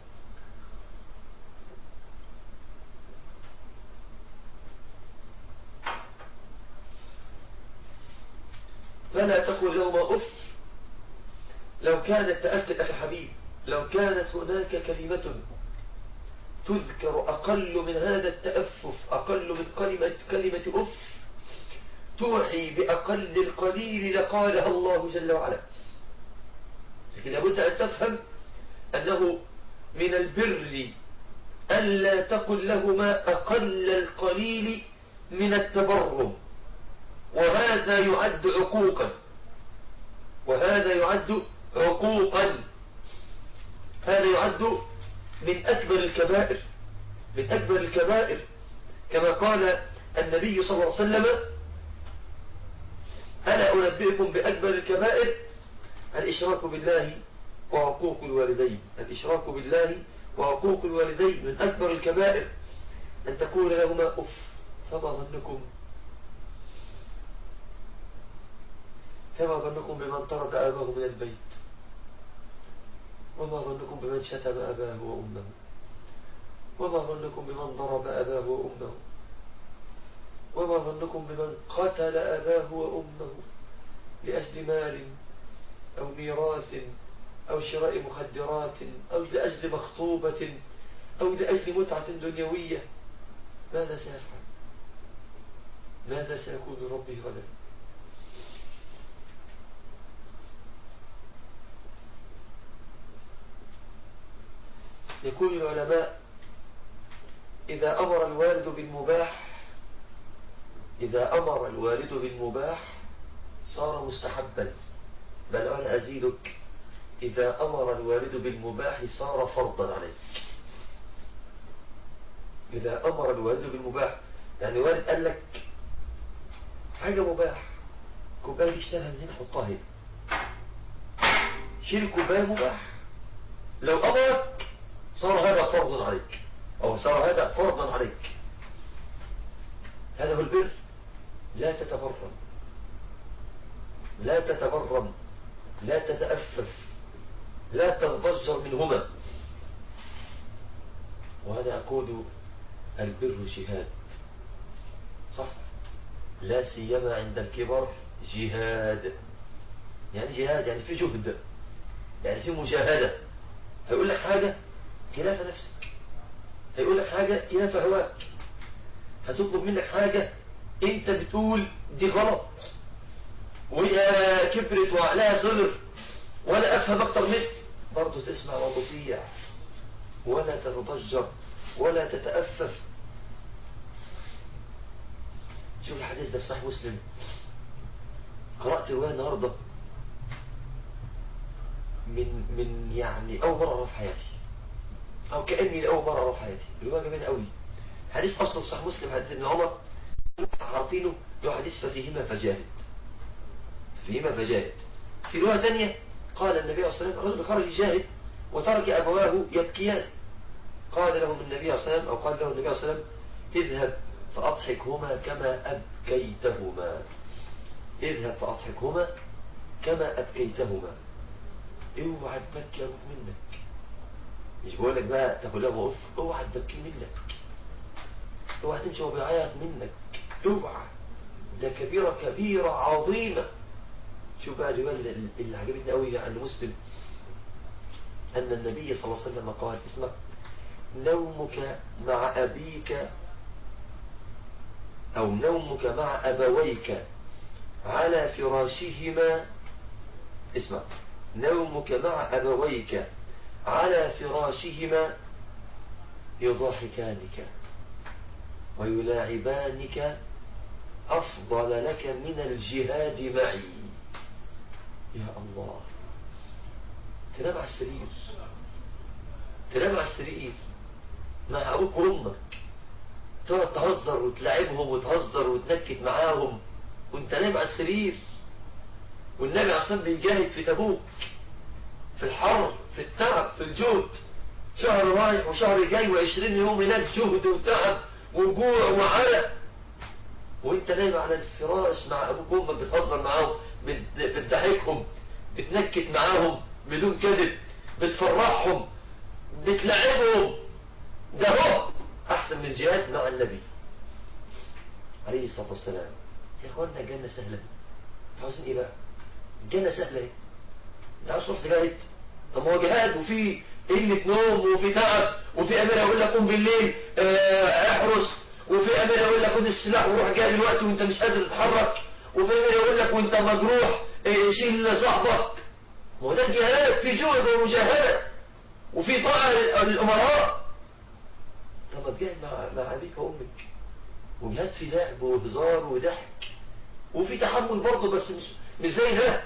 فلا تقل لهما أف لو كانت تأكد أخي حبيب لو كانت هناك كلمة تذكر أقل من هذا التأفف أقل من كلمة, كلمة أف توحي بأقل القليل لقالها الله جل وعلا لكن لابد أن تفهم أنه من البر ألا تقل لهما أقل القليل من التبرم وهذا يعد عقوقا وهذا يعد عقوقا هذا يعد من أكبر الكبائر من أكبر الكبائر كما قال النبي صلى الله عليه وسلم ألا أنبئكم بأكبر الكبائر الإشراك بالله وعقوق الوالدين الإشراك بالله وعقوق الوالدين من أكبر الكبائر أن تقول لهما أف فما ظنكم فما ظنكم بمن طرد أباه من البيت وما ظنكم بمن شتم أباه وأمه وما ظنكم بمن ضرب أباه وأمه وما ظنكم بمن قتل أباه وأمه لأجل مال أو ميراث أو شراء مخدرات أو لأجل مخطوبة أو لأجل متعة دنيوية ماذا سيفعل ماذا سيكون ربه غدا يقول العلماء إذا أمر الوالد بالمباح إذا أمر الوالد بالمباح صار مستحبا بل أنا أزيدك إذا أمر الوالد بالمباح صار فرضا عليك إذا أمر الوالد بالمباح يعني والد قال لك حاجة مباح كوباية اشتريها منين حطها هنا شيل كوباية مباح لو أمرك صار هذا فرضا عليك أو صار هذا فرضا عليك هذا هو البر لا تتبرم لا تتبرم لا تتأفف لا تضجر منهما وأنا أقول البر جهاد صح لا سيما عند الكبر جهاد يعني جهاد يعني في جهد يعني في مجاهدة هيقول لك حاجة خلاف نفسك هيقول لك حاجة خلاف هواك هتطلب منك حاجة انت بتقول دي غلط وهي كبرت وعقلها صغر ولا افهم اكتر منك برضه تسمع وتطيع ولا تتضجر ولا تتأفف شوف الحديث ده في صحيح مسلم قرأت رواية النهاردة من من يعني أول مرة أقرأ في حياتي أو كأني أول مرة أقرأ في حياتي رواية جميلة قوي حديث أصله في صحيح مسلم حديث ابن عمر عارفينه له حديث ففيهما فجاهد فيهما فجاهد في رواية ثانية قال النبي صلى الله عليه وسلم الرجل خرج يجاهد وترك أبواه يبكيان قال لهم النبي صلى الله عليه وسلم أو قال له النبي صلى الله عليه وسلم اذهب فأضحكهما كما أبكيتهما اذهب فأضحكهما كما أبكيتهما اوعى تبكي اروح منك مش بقول لك بقى تاكل لها اوف اوعى تبكي منك اوعى تمشي وهو بيعيط منك اوعى ده كبيرة كبيرة عظيمة شوف بقى الرواية اللي عجبتني قوي عن مسلم أن النبي صلى الله عليه وسلم قال اسمع نومك مع أبيك أو نومك مع أبويك على فراشهما اسمع نومك مع أبويك على فراشهما يضاحكانك ويلاعبانك أفضل لك من الجهاد معي يا الله تنام على السرير تنام على السرير مع أبوك وأمك تقعد تهزر وتلعبهم وتهزر وتنكت معاهم وانت نايم على السرير والنبي اصلا بيجاهد في تبوك في الحر في التعب في الجهد شهر رايح وشهر جاي وعشرين يوم هناك جهد وتعب وجوع وعرق وانت نايم على الفراش مع ابوك وامك بتهزر معاهم بتضحكهم بتنكت معاهم بدون كذب بتفرحهم بتلعبهم ده هو احسن من الجهاد مع النبي عليه الصلاة والسلام يا اخوانا الجنة سهلة عاوزين ايه بقى الجنة سهلة ايه انت عاوز تروح تجاهد طب ما هو جهاد وفي قلة نوم وفي تعب وفي امير يقول لك قوم بالليل اه احرس وفي امير يقول لك خد السلاح وروح جاي دلوقتي وانت مش قادر تتحرك وفي امير يقول لك وانت مجروح اه شيل صاحبك ما هو ده الجهاد في جهد ومجاهدة وفي طاعة للأمراء طب ما تجاهد مع مع أبيك وأمك وجهاد في لعب وهزار وضحك وفي تحمل برضه بس مش مش زي ده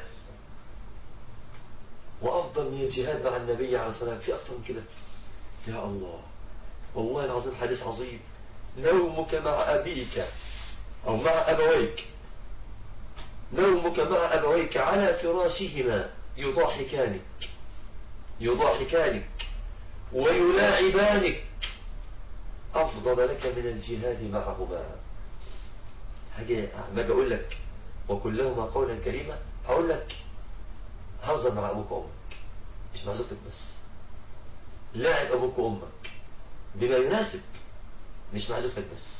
وأفضل من الجهاد مع النبي عليه الصلاة والسلام في أكثر من كده يا الله والله العظيم حديث عظيم نومك مع أبيك أو مع أبويك نومك مع أبويك على فراشهما يضاحكانك يضاحكانك ويلاعبانك أفضل لك من الجهاد معهما حاجة ما أجي أقول لك وكلهما قولا كريما هقول لك هزر مع أبوك وأمك مش مع زوجتك بس لاعب أبوك وأمك بما يناسب مش مع زوجتك بس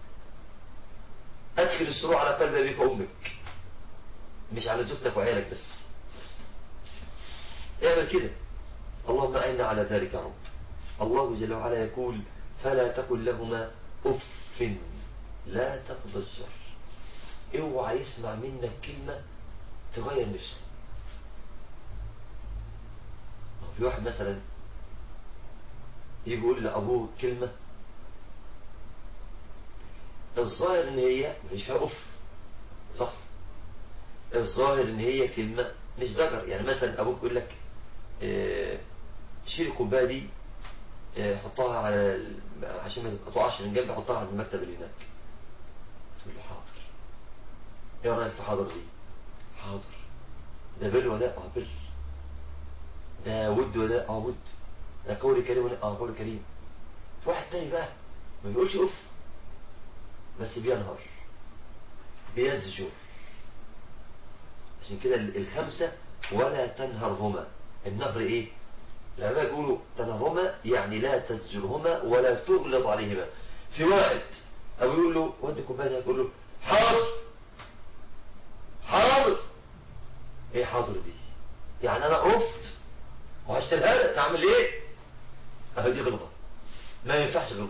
أدخل السرور على قلب أبيك وأمك مش على زوجتك وعيالك بس اعمل كده اللهم أعنا على ذلك يا رب الله جل وعلا يقول فلا تقل لهما أف لا تتضجر اوعى يسمع منك كلمة تغير نفسه في واحد مثلا يقول لأبوه كلمة الظاهر ان هي مش فيها اف صح الظاهر ان هي كلمة مش ضجر يعني مثلا ابوك يقول لك اه شيل الكوبايه دي اه حطها على ال... عشان ما تقطعش من جنب حطها على المكتب اللي هناك تقول له حاضر ايه رايك في حاضر دي حاضر ده بر ولا اه بر ده ود ولا اه ود ده قول كريم ولا اه قول كريم في واحد تاني بقى ما بيقولش اف بس بينهر بيزجر عشان كده الخمسة ولا تنهرهما النهر ايه العلماء يقولوا تنهرهما يعني لا تزجرهما ولا تغلظ عليهما في واحد او يقول له ودي كوبايه يقول له حاضر حاضر ايه حاضر دي يعني انا قفت وهشتريها لك تعمل ايه اهو دي غلطه ما ينفعش غلطه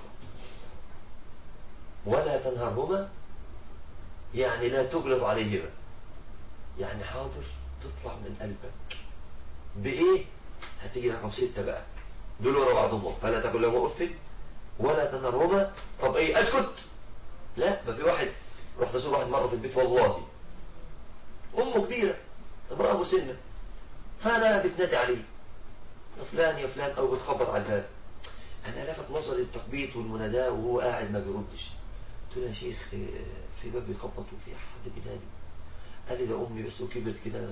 ولا تنهرهما يعني لا تغلظ عليهما يعني حاضر تطلع من قلبك بايه هتيجي رقم ستة بقى دول ورا بعضهم فلا تقول لهما اف ولا تنهرهما طب ايه اسكت لا ما في واحد رحت ازور واحد مره في البيت والله امه كبيره امراه مسنه فانا بتنادي عليه يا فلان يا فلان او بتخبط على الباب انا لفت نظري التخبيط والمناداه وهو قاعد ما بيردش قلت له يا شيخ في باب بيخبط وفي حد بينادي قال لي ده امي بس وكبرت كده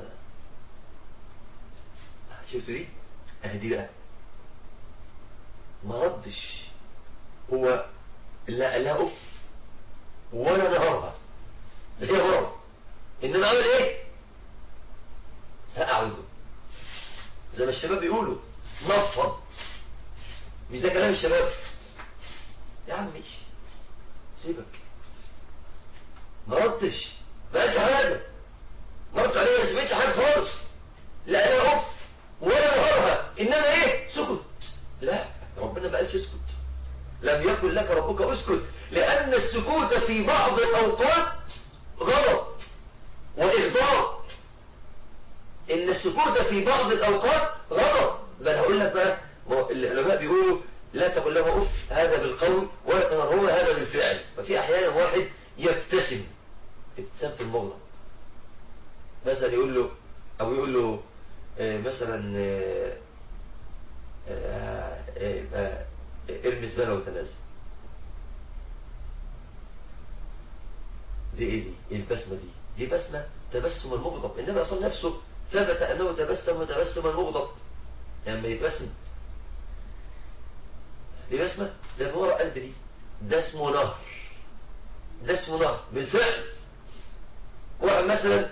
شفت دي اهي دي بقى ما ردش هو لا لا اف ولا نهارها هي غلط انما عمل ايه سقع عنده زي ما الشباب بيقولوا نفض مش ده كلام الشباب يا عمي سيبك ما ردش ما قالش حاجه ما ردش عليها ما سمعتش حاجه خالص لا انا اف ولا نهارها انما ايه سكت لا ربنا ما قالش اسكت لم يكن لك ربك اسكت لان السكوت في بعض الاوقات غلط واغضاء ان السكوت في بعض الاوقات غلط بل هقول لك بقى العلماء بيقولوا لا تقل له اف هذا بالقول ولا تنهرهما هذا بالفعل ففي احيانا واحد يبتسم ابتسامه المغضب مثلا يقول له او يقول له آه مثلا آه آه ارمي زباله وتنازل دي ايه دي ايه البسمه دي دي بسمه تبسم المغضب انما اصلا نفسه ثبت انه تبسم تبسم المغضب لما يعني يتبسم دي بسمه ده من ورا قلب دي ده اسمه نهر ده اسمه نهر بالفعل واحد مثلا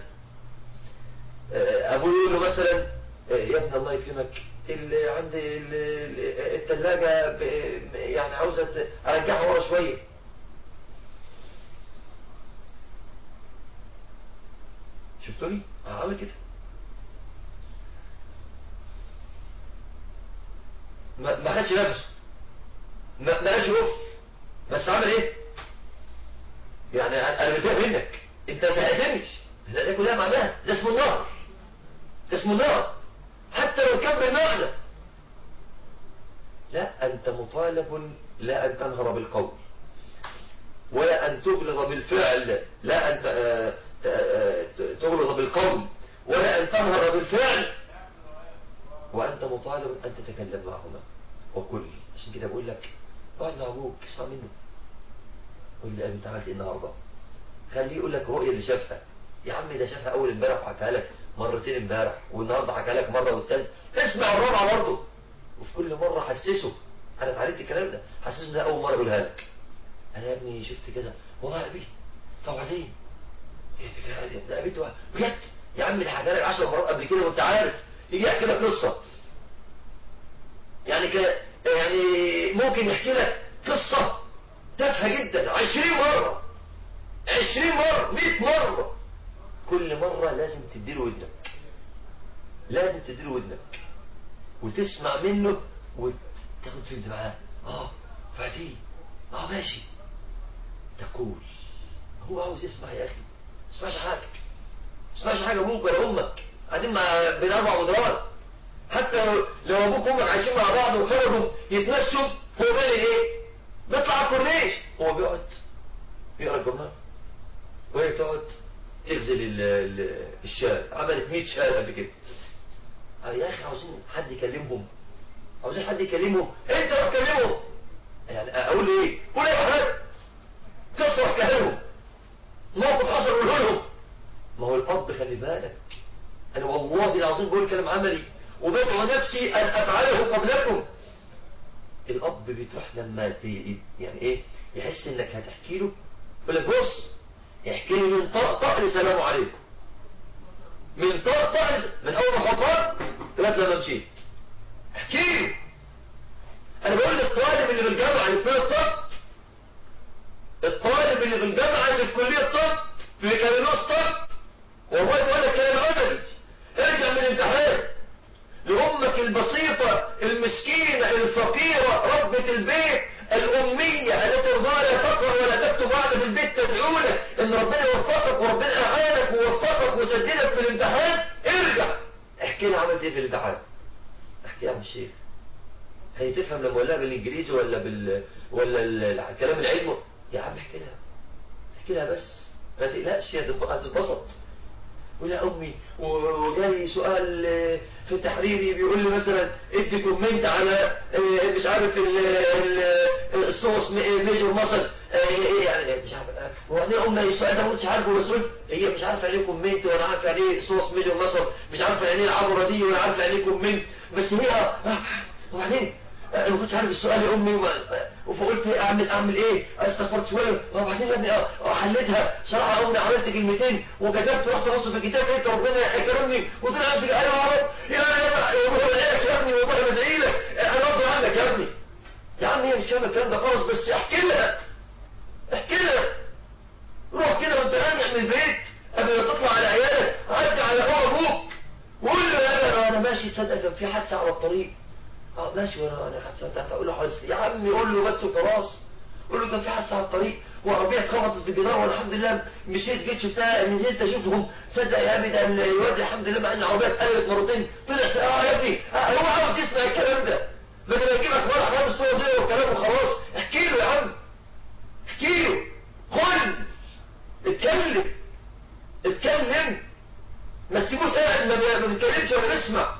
ابوه يقول له مثلا يا ابن الله يكرمك اللي عندي الثلاجة يعني عاوزة ارجعها ورا شوية شفتوني عامل كده ما ما خدش نفسه ما ما قالش اوف بس عمل ايه يعني انا متضايق منك انت زهقتنيش ده كلها معناها ده اسمه النار ده اسمه النار حتى لو كان بالمعنى لا أنت مطالب لا أن تنهر بالقول ولا أن تغلظ بالفعل لا أن تغلظ بالقول ولا أن تنهر بالفعل وأنت مطالب أن تتكلم معهما وكل عشان كده بقول لك اقعد مع أبوك اسمع منه قول لي أنت عملت إيه النهارده خليه يقول لك رؤية اللي شافها يا عم ده شافها أول امبارح وحكاها لك مرتين امبارح والنهارده حكى لك مره والتالت اسمع الرابعه برضه وفي كل مره حسسه انا اتعلمت الكلام ده حسسه ان ده اول مره اقولها لك انا يا ابني شفت كذا والله يا ابني طب وبعدين ايه ده قابلته بجد يا عم ده حكى لك 10 مرات قبل كده وانت عارف يجي يحكي لك قصه يعني ك... يعني ممكن يحكي لك قصه تافهه جدا 20 مره 20 مره 100 مره كل مرة لازم تديله ودنك لازم تديله ودنك وتسمع منه وتاخد سند معاه اه بعدين اه ماشي تقول هو عاوز يسمع يا اخي ما اسمعش حاجة ما اسمعش حاجة ابوك ولا امك قاعدين مع بنرفع ودران حتى لو, لو ابوك وامك عايشين مع بعض وخرجوا يتمشوا هو بيعمل ايه؟ بيطلع على الكورنيش هو بيقعد يقرا الجورنال وهي بتقعد تغزل الشارع عملت 100 شارع قبل كده يا اخي عاوزين حد يكلمهم عاوزين حد يكلمهم انت اللي تكلمهم يعني اقول ايه قول ايه يا حد قصه احكيها لهم موقف حصل قوله لهم ما هو الاب خلي بالك انا والله العظيم بقول كلام عملي وبدعو نفسي ان افعله قبلكم الاب بيتروح لما يعني ايه يحس انك هتحكي له يقول لك بص احكي لي من طق طق سلام عليكم من طاق طاق من اول ما خطرت لغايه لما مشيت احكي له انا بقول للطالب اللي في الجامعه اللي في كليه الطب الطالب اللي في الجامعه اللي في كليه الطب في كالينوس طب والله بقول لك كلام عملي ارجع من الامتحان لامك البسيطه المسكينه الفقيره ربة البيت الأمية التي ترضى لا تقرأ ولا تكتب قاعدة في البيت تدعو لك إن ربنا يوفقك وربنا أعانك ووفقك وسددك في الامتحان ارجع احكي لي عملت ايه في الامتحان احكي يا عم الشيخ هي تفهم لما اقولها بالانجليزي ولا بال ولا ال- الكلام العلمي يا عم احكي لها احكي لها بس ما تقلقش هي هتتب- هتتبسط ولا امي و- وجاي سؤال آه، في التحريري بيقول لي مثلا ادي كومنت على آه، مش عارف ال- ال- الصوص م- ميجور مصل ايه يعني مش عارف آه، وبعدين امي السؤال ده ما كنتش عارفه بس قلت هي مش عارفه يعني ايه كومنت ولا عارفه يعني ايه صوص ميجور مصل مش عارفه يعني ايه العبره دي ولا عارفه يعني ايه كومنت بس هي آه، وبعدين انا ما كنتش عارف السؤال يا امي وما- فقلت اعمل اعمل ايه استغفرت شويه وبعدين يا ابني اه آه، حليتها صراحه امي عملت كلمتين وكتبت رحت ابص في الكتاب لقيت ربنا يكرمني وطلع امسك ايوه يا رب يا يا والله بدعيلك يا ابني والله بدعي لك انا راضي عنك يا ابني يا عم هي مش فاهمه الكلام ده خالص بس احكي لها احكي لها روح كده وانت راجع من البيت قبل ما تطلع على عيالك عدي على هو ابوك وقول له يا انا انا ماشي تصدق كان في حادثه على الطريق اه ماشي وانا انا حادثه هتقول له حادثه يا عمي قول له بس وخلاص قول له كان في حادثه على الطريق وعربيه اتخبطت في الجدار والحمد لله مشيت جيت شفتها نزلت اشوفهم صدق يا ابني ده الواد الحمد لله مع ان العربيه اتقلبت مرتين طلع س- اه يا ابني آه هو عاوز يسمع الكلام ده بدل ما يجيب اخبار احلام الصور دي والكلام وخلاص احكي له يا عم احكي له خل اتكلم اتكلم ما تسيبوش قاعد ما بي- ما بيتكلمش ولا بيسمع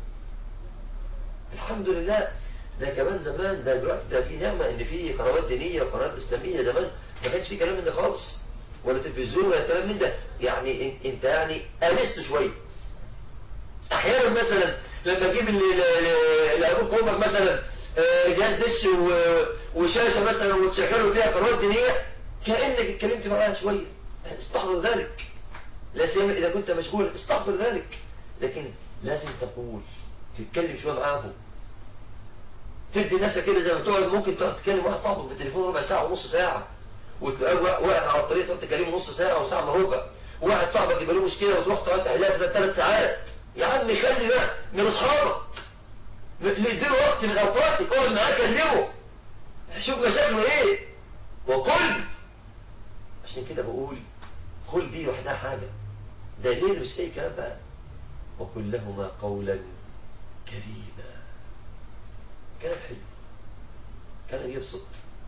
الحمد لله ده كمان زمان ده دلوقتي ده في نعمة ان في قنوات دينية وقنوات اسلامية زمان ما كانش في كلام من ده خالص ولا تلفزيون ولا كلام من ده يعني إن- انت يعني انست شوية احيانا مثلا لما تجيب ل- ل- ل- لابوك وامك مثلا آه، جهاز دش و- وشاشة مثلا وتشغلوا فيها قنوات دينية كأنك اتكلمت معاها شوية استحضر ذلك لا سيما إذا كنت مشغول استغفر ذلك لكن لازم تقول تتكلم شوية معاهم تدي نفسك كده زي ما تقعد ممكن تقعد تكلم واحد صاحبك في التليفون ربع ساعة ونص ساعة وتلاقيه وا- واقع على الطريق تقعد تكلمه نص ساعة وساعة الا ربع واحد صاحبك يبقى له مشكلة وتروح تقعد تحلها في ثلاث ساعات يا عم خلي ده من اصحابك م- اديله وقت من اوقاتك اقعد معاه كلمه شوف مشاكله ايه وقل عشان كده بقول قل دي لوحدها حاجة ده غير مش اي كلام بقى وقل لهما قولا كريما كلام حلو كلام يبسط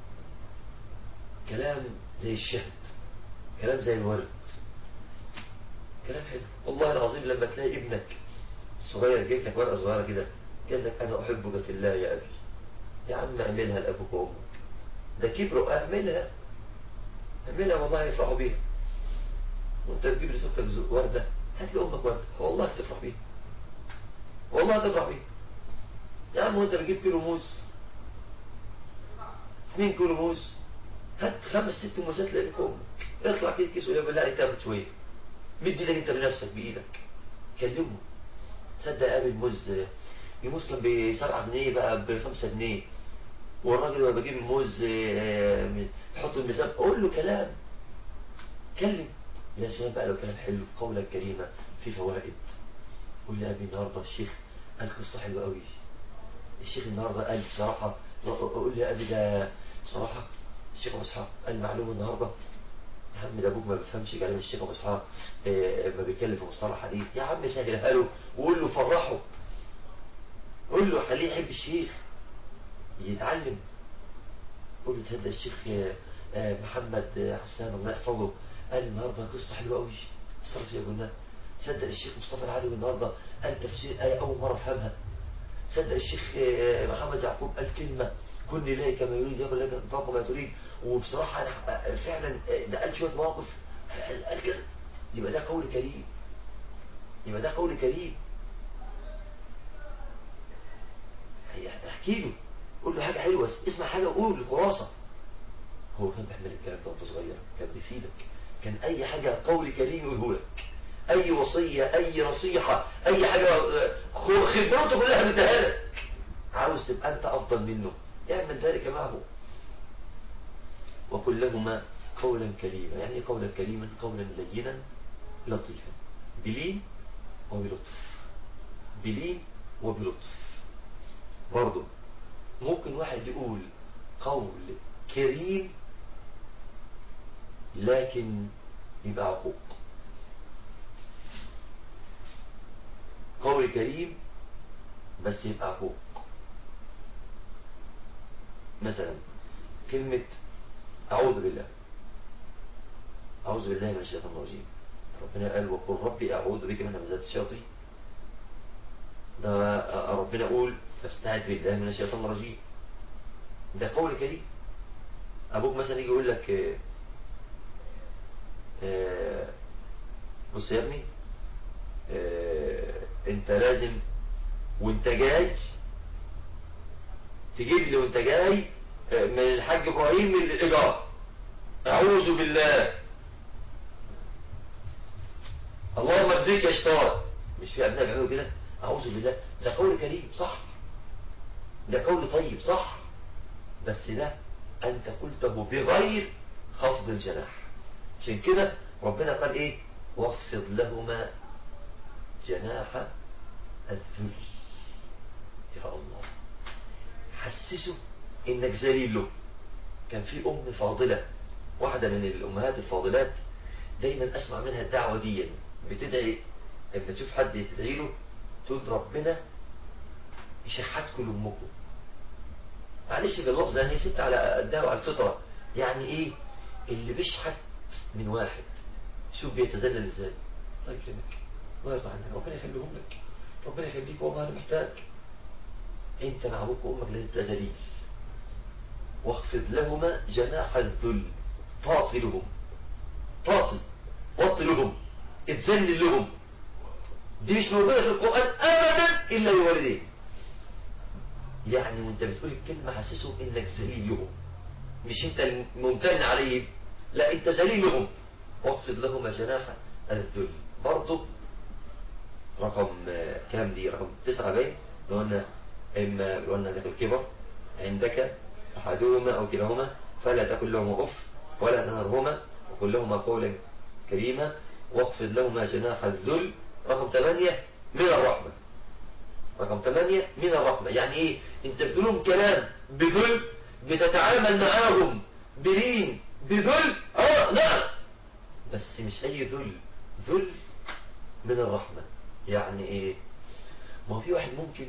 كلام زي الشهد كلام زي الورد كلام حلو والله العظيم لما تلاقي ابنك الصغير جايب لك ورقة صغيرة كده قال لك أنا أحبك في الله يا أبي يا عم اعملها لأبوك وأمك ده كبروا اعملها اعملها والله يفرحوا بيها وانت تجيب لزوجتك زو- وردة هات لأمك وردة والله هتفرح بيها والله هتفرح بيها يا عم وانت بتجيب كيلو موز 2 كيلو موز هات خمس ست موزات لأبيك وأمك اطلع كده كيس ويقول بالله عليك تاخد شوية مد ايدك انت بنفسك بإيدك كلمه تصدق قابل موز الموز كان ب 7 جنيه بقى ب 5 جنيه والراجل لما بجيب الموز آه، من- يحط الميزان قول له كلام كلم يا سلام بقى لو كلام حلو قولا كريما في فوائد قول لي ابي النهارده الشيخ قال قصه حلوه قوي الشيخ النهارده قال بصراحه قول لي يا ابي ده بصراحه الشيخ ابو اسحاق قال معلومه النهارده يا عم ده ابوك ما بيفهمش كلام الشيخ ابو اسحاق آه، ما بيتكلم في مصطلح حديث يا عم سهلها له وقول له فرحه قول له خليه يحب الشيخ يتعلم قول له تصدق الشيخ آه، آه، محمد آه، حسان الله يحفظه قال النهارده قصه حلوه قوي صرف يا قلنا تصدق الشيخ مصطفى العدوي النهارده قال تفسير ايه اول مره افهمها تصدق الشيخ آه، محمد يعقوب قال كلمه كن لي كما يريد يقول لك فوق ما تريد وبصراحه انا آه، فعلا آه، ده قال شويه مواقف قال قال كذا يبقى ده قول كريم يبقى ده قول كريم احكي له قول له حاجة حلوة اسمع حاجة وقول الخلاصة هو كان بيحمل الكلام ده وانت صغير كان بيفيدك كان اي حاجة قول كريم يقوله لك اي وصية اي نصيحة اي حاجة خبرته كلها مديها لك عاوز تبقى انت افضل منه اعمل ذلك معه وقل لهما قولا كريما يعني ايه قولا كريما قولا لينا لطيفا بلين وبلطف بلين وبلطف برضه ممكن واحد يقول قول كريم لكن يبقى عقوق قول كريم بس يبقى عقوق مثلا كلمة أعوذ بالله أعوذ بالله من الشيطان الرجيم ربنا قال وقل ربي أعوذ بك من همزات الشياطين ده ربنا يقول فاستعذ بالله من الشيطان الرجيم ده قول كريم أبوك مثلا يجي يقول لك آه، آه، بص يا ابني آه، انت لازم وانت جاي تجيب لي وانت جاي من الحاج ابراهيم الايجار اعوذ بالله اللهم اجزيك يا شيطان مش في ابناء بيعملوا كده اعوذ بالله ده قول كريم صح ده قول طيب صح بس ده انت قلته بغير خفض الجناح عشان كده ربنا قال ايه واخفض لهما جناح الذل يا الله حسسه انك ذليل له كان في ام فاضلة واحدة من الامهات الفاضلات دايما اسمع منها الدعوة دي بتدعي لما تشوف حد تدعي له تقول ربنا يشحتكم لامكم معلش باللفظ يعني ست على الدعوة على الفطرة يعني ايه اللي بيشحت من واحد شوف بيتذلل ازاي الله يكرمك الله يرضى عنك ربنا يخليهم لك ربنا يخليك والله انا محتاج انت مع ابوك وامك لازم تبقى ذليل واخفض لهما جناح الذل تعطي لهم تعطي وطي لهم اتذلل لهم دي مش موجودة في القرآن أبدا إلا لوالدين يعني وانت بتقول الكلمة حسسهم انك ذليل لهم مش انت الممتن عليهم لا انت ذليل لهم واخفض لهما جناح الذل برضه رقم كام دي رقم تسعة باين قلنا إما قلنا لك الكبر عندك أحدهما أو كلاهما فلا تكن لهما أف ولا تنهرهما وقل لهما قولا كريما واخفض لهما جناح الذل رقم ثمانية من الرحمة رقم ثمانية من الرحمة يعني ايه انت بتقولهم كلام بذل بتتعامل معاهم بلين بذل اه نعم بس مش اي ذل ذل من الرحمة يعني ايه ما هو في واحد ممكن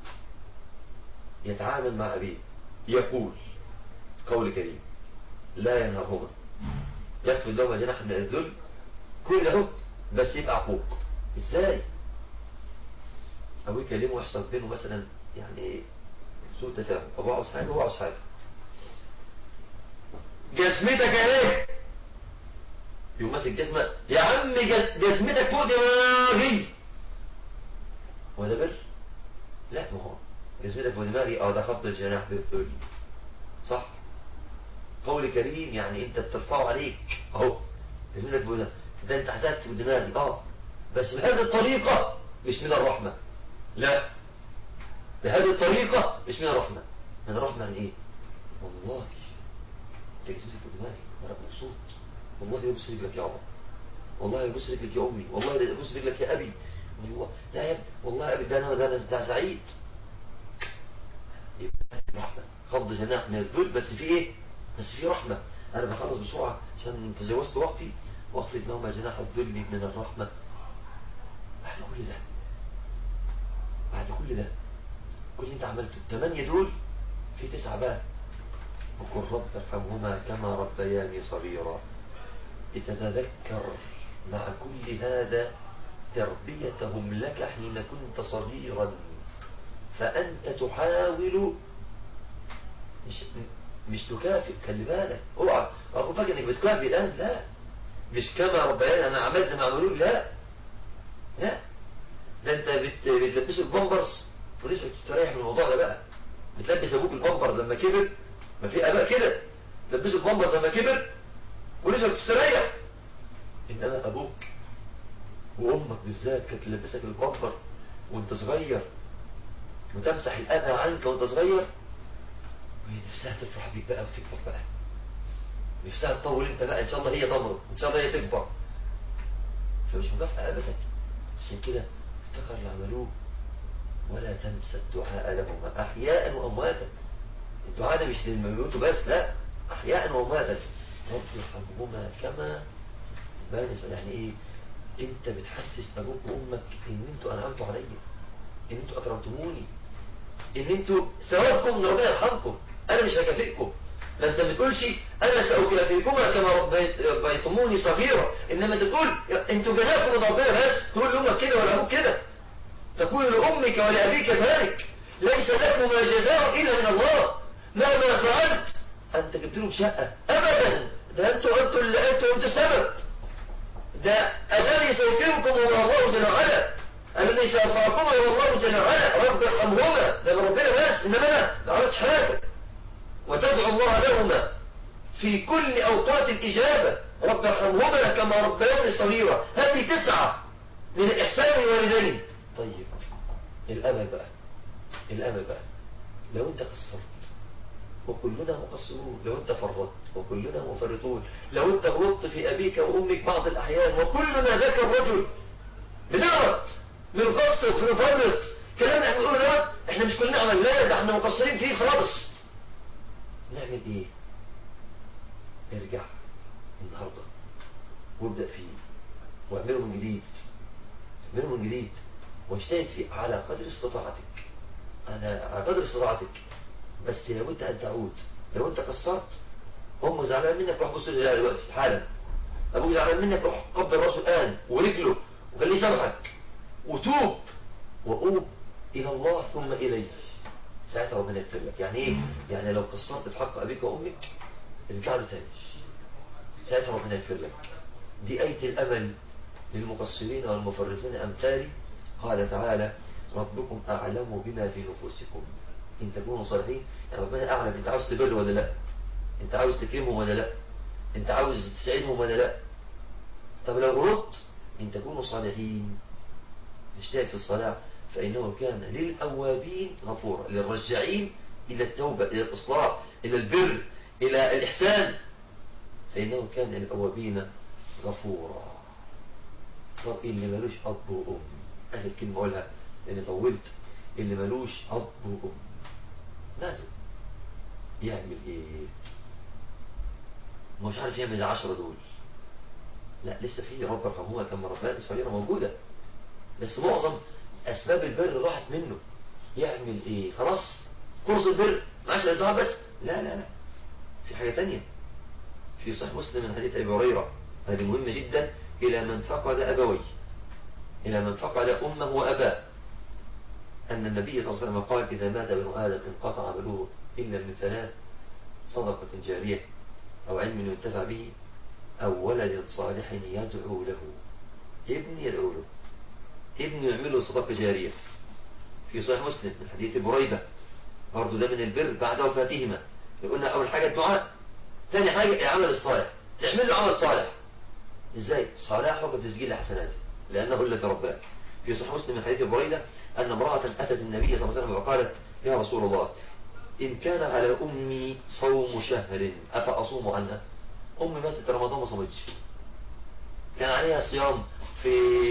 يتعامل مع أبيه يقول قول كريم لا ينهرهما يكفي لهما جناح من الذل كله بس يبقى عقوق ازاي أبوه يكلمه ويحصل بينه مثلا يعني سوء تفاهم أبوه عاوز حاجة وهو عاوز حاجة جسمتك ايه يقوم ماسك جسمه يا عم جسمتك فوق دماغي هو ده بر لا ما هو جسمتك فوق دماغي اه ده خط الجناح بالذل صح قول كريم يعني انت بترفعه عليك اهو جسمتك فوق دماغي ده انت حسبت فوق دماغي اه بس بهذه الطريقة مش من الرحمة لا بهذه الطريقة مش من الرحمة من الرحمة يعني ايه والله انت جسمتك فوق دماغي انا مبسوط والله يبص رجلك يا عمر والله يبص رجلك يا امي والله يبص رجلك يا ابي والله لا يا ابني والله يا ابني ده انا ده انا ده سعيد يبقى رحمه خفض جناح من الذل بس في ايه بس في رحمه انا بخلص بسرعه عشان تجاوزت وقتي واخفض لهما جناح الذل من الرحمه بعد كل ده بعد كل ده كل اللي انت عملته الثمانيه دول في تسعه بقى وقل رب ارحمهما كما ربياني صغيرا لتتذكر مع كل هذا تربيتهم لك حين كنت صغيرا فأنت تحاول مش مش تكافئ خلي بالك اوعى اقول فاكر انك بتكافئ الان لا مش كما ربياني انا عملت زي ما عملوا لي لا لا ده انت بت... بتلبسه البامبرز ونفسك تستريح من الموضوع ده بقى بتلبس ابوك البامبرز لما كبر ما في اباء كده تلبسه البامبرز لما كبر ونفسك تستريح انما ابوك وأمك بالذات كانت تلبسك البامبر وانت صغير وتمسح الأذى عنك وانت صغير وهي نفسها تفرح بيك بقى وتكبر بقى نفسها تطول انت بقى ان شاء الله هي تمرض ان شاء الله هي تكبر فمش مكافأة ابدا عشان كده افتخر اللي عملوه ولا تنسى الدعاء لهما احياء وامواتا الدعاء ده مش للموت بس لا احياء وامواتا رب يرحمهما كما بانس يعني ايه انت بتحسس ابوك وامك ان انتوا انعمتوا عليا ان انتوا اكرمتموني ان انتوا ثوابكم ان ربنا يرحمكم انا مش هكافئكم ما انت بتقولش انا ساكافئكما كما ربيت- ربيتموني صغيرا انما تقول انتوا جناكم من ربنا بس تقول لامك كده ولا ابوك كده تقول لامك ولابيك ذلك ليس لكما جزاء الا من الله مهما فعلت انت جبت لهم شقه ابدا ده انتوا انتوا اللي انتوا انتوا السبب ده الذي سيكرمكم هو الله جل وعلا الذي سيرفعكم هو الله جل وعلا رب ارحمهما ده من ربنا بس انما انا ما عملتش حاجه وتدعو الله لهما في كل اوقات الاجابه رب ارحمهما كما ربياني صغيرا هذه تسعه من الاحسان للوالدين طيب الامل بقى الامل بقى لو انت قصرت وكلنا مقصرون لو انت فرطت وكلنا مفرطون لو انت غلطت في ابيك وامك بعض الاحيان وكلنا ذاك الرجل بنغلط بنقصر بنفرط كلام احنا بنقوله ده احنا مش كلنا عملناه ده احنا مقصرين فيه خالص نعمل ايه ارجع النهارده وابدا فيه واعمله من جديد اعمله من جديد واجتهد فيه على قدر استطاعتك انا على قدر استطاعتك بس لابد ان تعود لو انت قصرت امه زعلان منك روح بص لها دلوقتي حالا ابوك زعلان منك روح قبل راسه الان ورجله وخليه يسامحك وتوب وقوم الى الله ثم اليه ساعتها ربنا يغفر لك يعني ايه يعني لو قصرت في حق ابيك وامك ارجع له تاني ساعتها ربنا يغفر لك دي آية الأمل للمقصرين والمفرطين أمثالي قال تعالى ربكم أعلم بما في نفوسكم إن تكونوا صالحين يعني ربنا أعلم أنت عاوز تبر ولا لا أنت عاوز تكرمهم ولا لا أنت عاوز تسعدهم ولا لا طب لو غلطت إن تكونوا صالحين اجتهد في الصلاة فإنه كان للأوابين غفورا للرجعين إلى التوبة إلى الإصلاح إلى البر إلى الإحسان فإنه كان للأوابين غفورا طب اللي ملوش أب وأم آخر كلمة أقولها لأني طولت اللي ملوش أب وأم ماذا يعمل إيه مش عارف يعمل العشرة دول لا لسه في رب ارحمهما كما رباني صغيرة موجودة بس معظم أسباب البر راحت منه يعمل إيه خلاص كورس البر معاش الدعاء بس لا لا لا في حاجة تانية في صحيح مسلم من حديث أبي هريرة هذه مهمة جدا إلى من فقد أبويه إلى من فقد أمه وأباه أن النبي صلى الله عليه وسلم قال إذا مات ابن آدم انقطع عمله إلا من ثلاث صدقة جارية أو علم ينتفع به أو ولد صالح يدعو له ابن يدعو له ابن يعمل له صدقة جارية في صحيح مسلم من حديث بريدة برضه ده من البر بعد وفاتهما قلنا أول حاجة الدعاء ثاني حاجة العمل الصالح تعمل له عمل صالح ازاي صلاحك تسجيل حسناته لأنه اللي ترباه في صحيح مسلم من حديث بريدة أن امرأة أتت النبي صلى الله عليه وسلم وقالت يا رسول الله إن كان على أمي صوم شهر أفأصوم عنها أمي ماتت رمضان ما صمتش كان عليها صيام في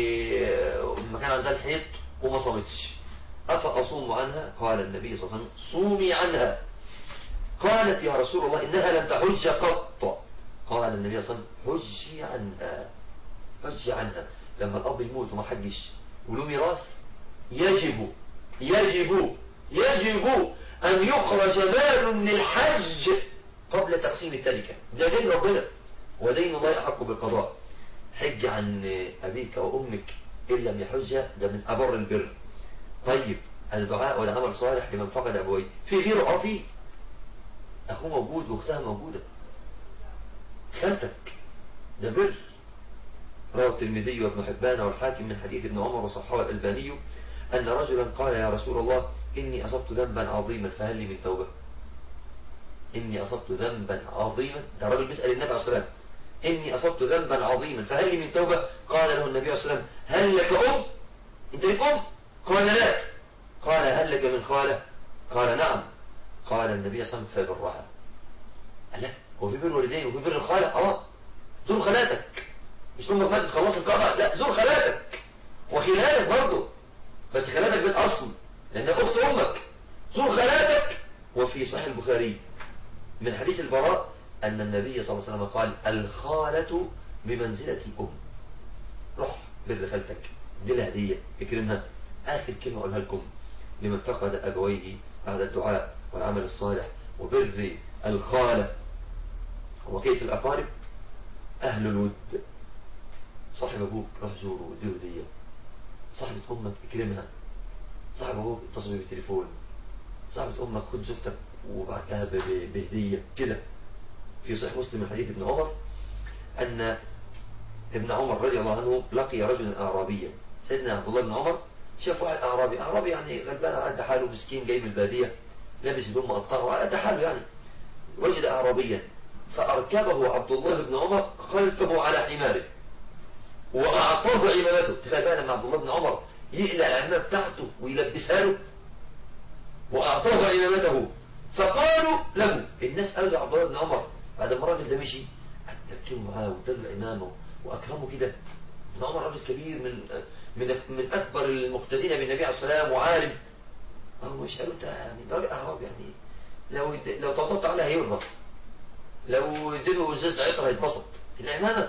مكان عندها الحيط وما صمتش أفأصوم عنها قال النبي صلى الله عليه وسلم صومي عنها قالت يا رسول الله إنها لم تحج قط قال النبي صلى الله عليه وسلم حجي عنها حجي عنها لما الأب يموت وما حجش وله ميراث يجب يجب يجب أن يخرج مال من الحج قبل تقسيم التركة ده دين ربنا ودين الله يحق بالقضاء حج عن أبيك وأمك إن لم يحج ده من أبر البر طيب هذا دعاء ولا عمل صالح لمن فقد أبويه في غيره اه في أخوه موجود وأختها موجودة خالتك ده بر روى الترمذي وابن حبان والحاكم من حديث ابن عمر وصححه الألباني أن رجلا قال يا رسول الله إني أصبت ذنبا عظيما فهل لي من توبة إني أصبت ذنبا عظيما ده راجل بيسأل النبي عليه الصلاة والسلام إني أصبت ذنبا عظيما فهل لي من توبة قال له النبي عليه الصلاة والسلام هل لك أم أنت لك أم قال لا قال هل لك من خالة قال نعم قال النبي صلى الله عليه وسلم فبرها قال لا هو في بر والدين وفي بر الخالة اه زور خالاتك مش امك ماتت خلاص القضاء لا زور خالاتك وخلالك برضه بس خالاتك بالاصل لانها اخت امك زور خالاتك وفي صحيح البخاري من حديث البراء ان النبي صلى الله عليه وسلم قال الخالة بمنزلة الام روح بر خالتك دي لها هدية اكرمها اخر كلمة اقولها لكم لمن فقد ابويه بعد الدعاء والعمل الصالح وبر الخالة وكيف الأقارب أهل الود صاحب أبوك روح زوره واديله هدية صاحبة أمك اكرمها صاحب أبوك اتصل بيه بالتليفون صاحبة أمك خد زوجتك وبعت لها ب- ب- بهدية كده في صحيح مسلم من حديث ابن عمر أن ابن عمر رضي الله عنه لقي رجلا أعرابيا سيدنا عبد الله بن عمر شاف واحد أعرابي أعرابي يعني غلبان على قد حاله مسكين جاي من البادية لابس هدوم مقطعة وعلى قد حاله يعني وجد أعرابيا فأركبه عبد الله بن عمر خلفه على حماره وأعطاه عمامته تخيل بقى لما عبد الله بن عمر يقلع العمامة بتاعته ويلبسها له وأعطاه عمامته فقالوا له الناس قالوا لعبد الله بن عمر بعد ما الراجل ده مشي تركبوا معاه واداله العمامة وأكرمه كده ابن عمر راجل كبير من من من أكبر المقتدين بالنبي عليه الصلاة والسلام وعالم هو مش قالوا انت يعني ده راجل أعراب يعني لو لو طبطبت عليه هيرضى لو اديله ازاز عطر هيتبسط العمامة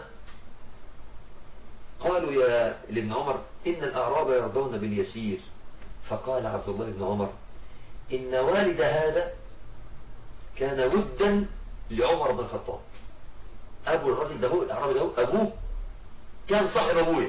قالوا يا لابن عمر إن الأعراب يرضون باليسير فقال عبد الله بن عمر إن والد هذا كان ودا لعمر بن الخطاب أبو الرجل ده هو الأعرابي ده هو أبوه كان صاحب أبويا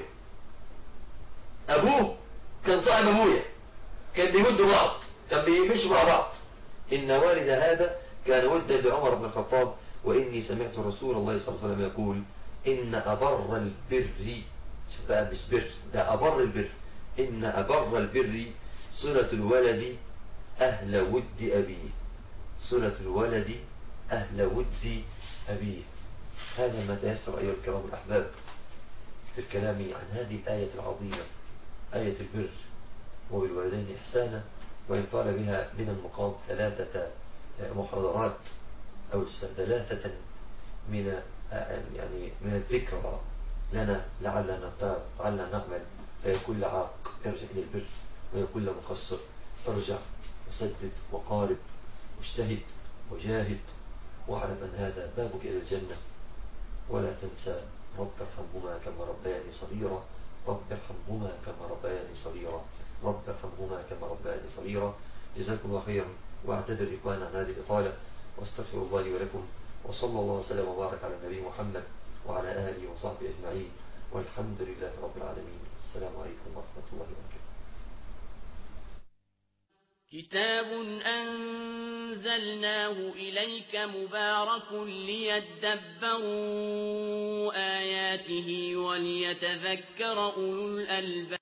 أبوه كان صاحب أبويا كان بيودوا بعض كان بيمشوا مع بعض إن والد هذا كان ودا لعمر بن الخطاب وإني سمعت رسول الله صلى الله عليه وسلم يقول إن أبر البر شوف بقى مش بر ده أبر البر إن أبر البر صلة الولد أهل ود أبيه صلة الولد أهل ود أبيه هذا ما تيسر أيها الكرام الأحباب في الكلام عن هذه الآية العظيمة آية البر وبالوالدين إحسانا وإن طال بها من المقام ثلاثة محاضرات أو ثلاثة من يعني من الذكرى لنا لعلنا لعلنا نعمل فيكون لعاق يرجع إلى البر ويكون لمقصر ارجع وسدد وقارب واجتهد وجاهد واعلم أن هذا بابك إلى الجنة ولا تنسى رب ارحمهما كما ربياني صغيرا رب ارحمهما كما ربياني صغيرا رب ارحمهما كما ربياني صغيرا جزاكم الله خيرا واعتذر إخوانا عن هذه الإطالة واستغفر الله لي ولكم وصلى الله وسلم وبارك على النبي محمد وعلى آله وصحبه أجمعين والحمد لله رب العالمين السلام عليكم ورحمة الله وبركاته كتاب أنزلناه إليك مبارك ليدبروا آياته وليتذكر أولو الألباب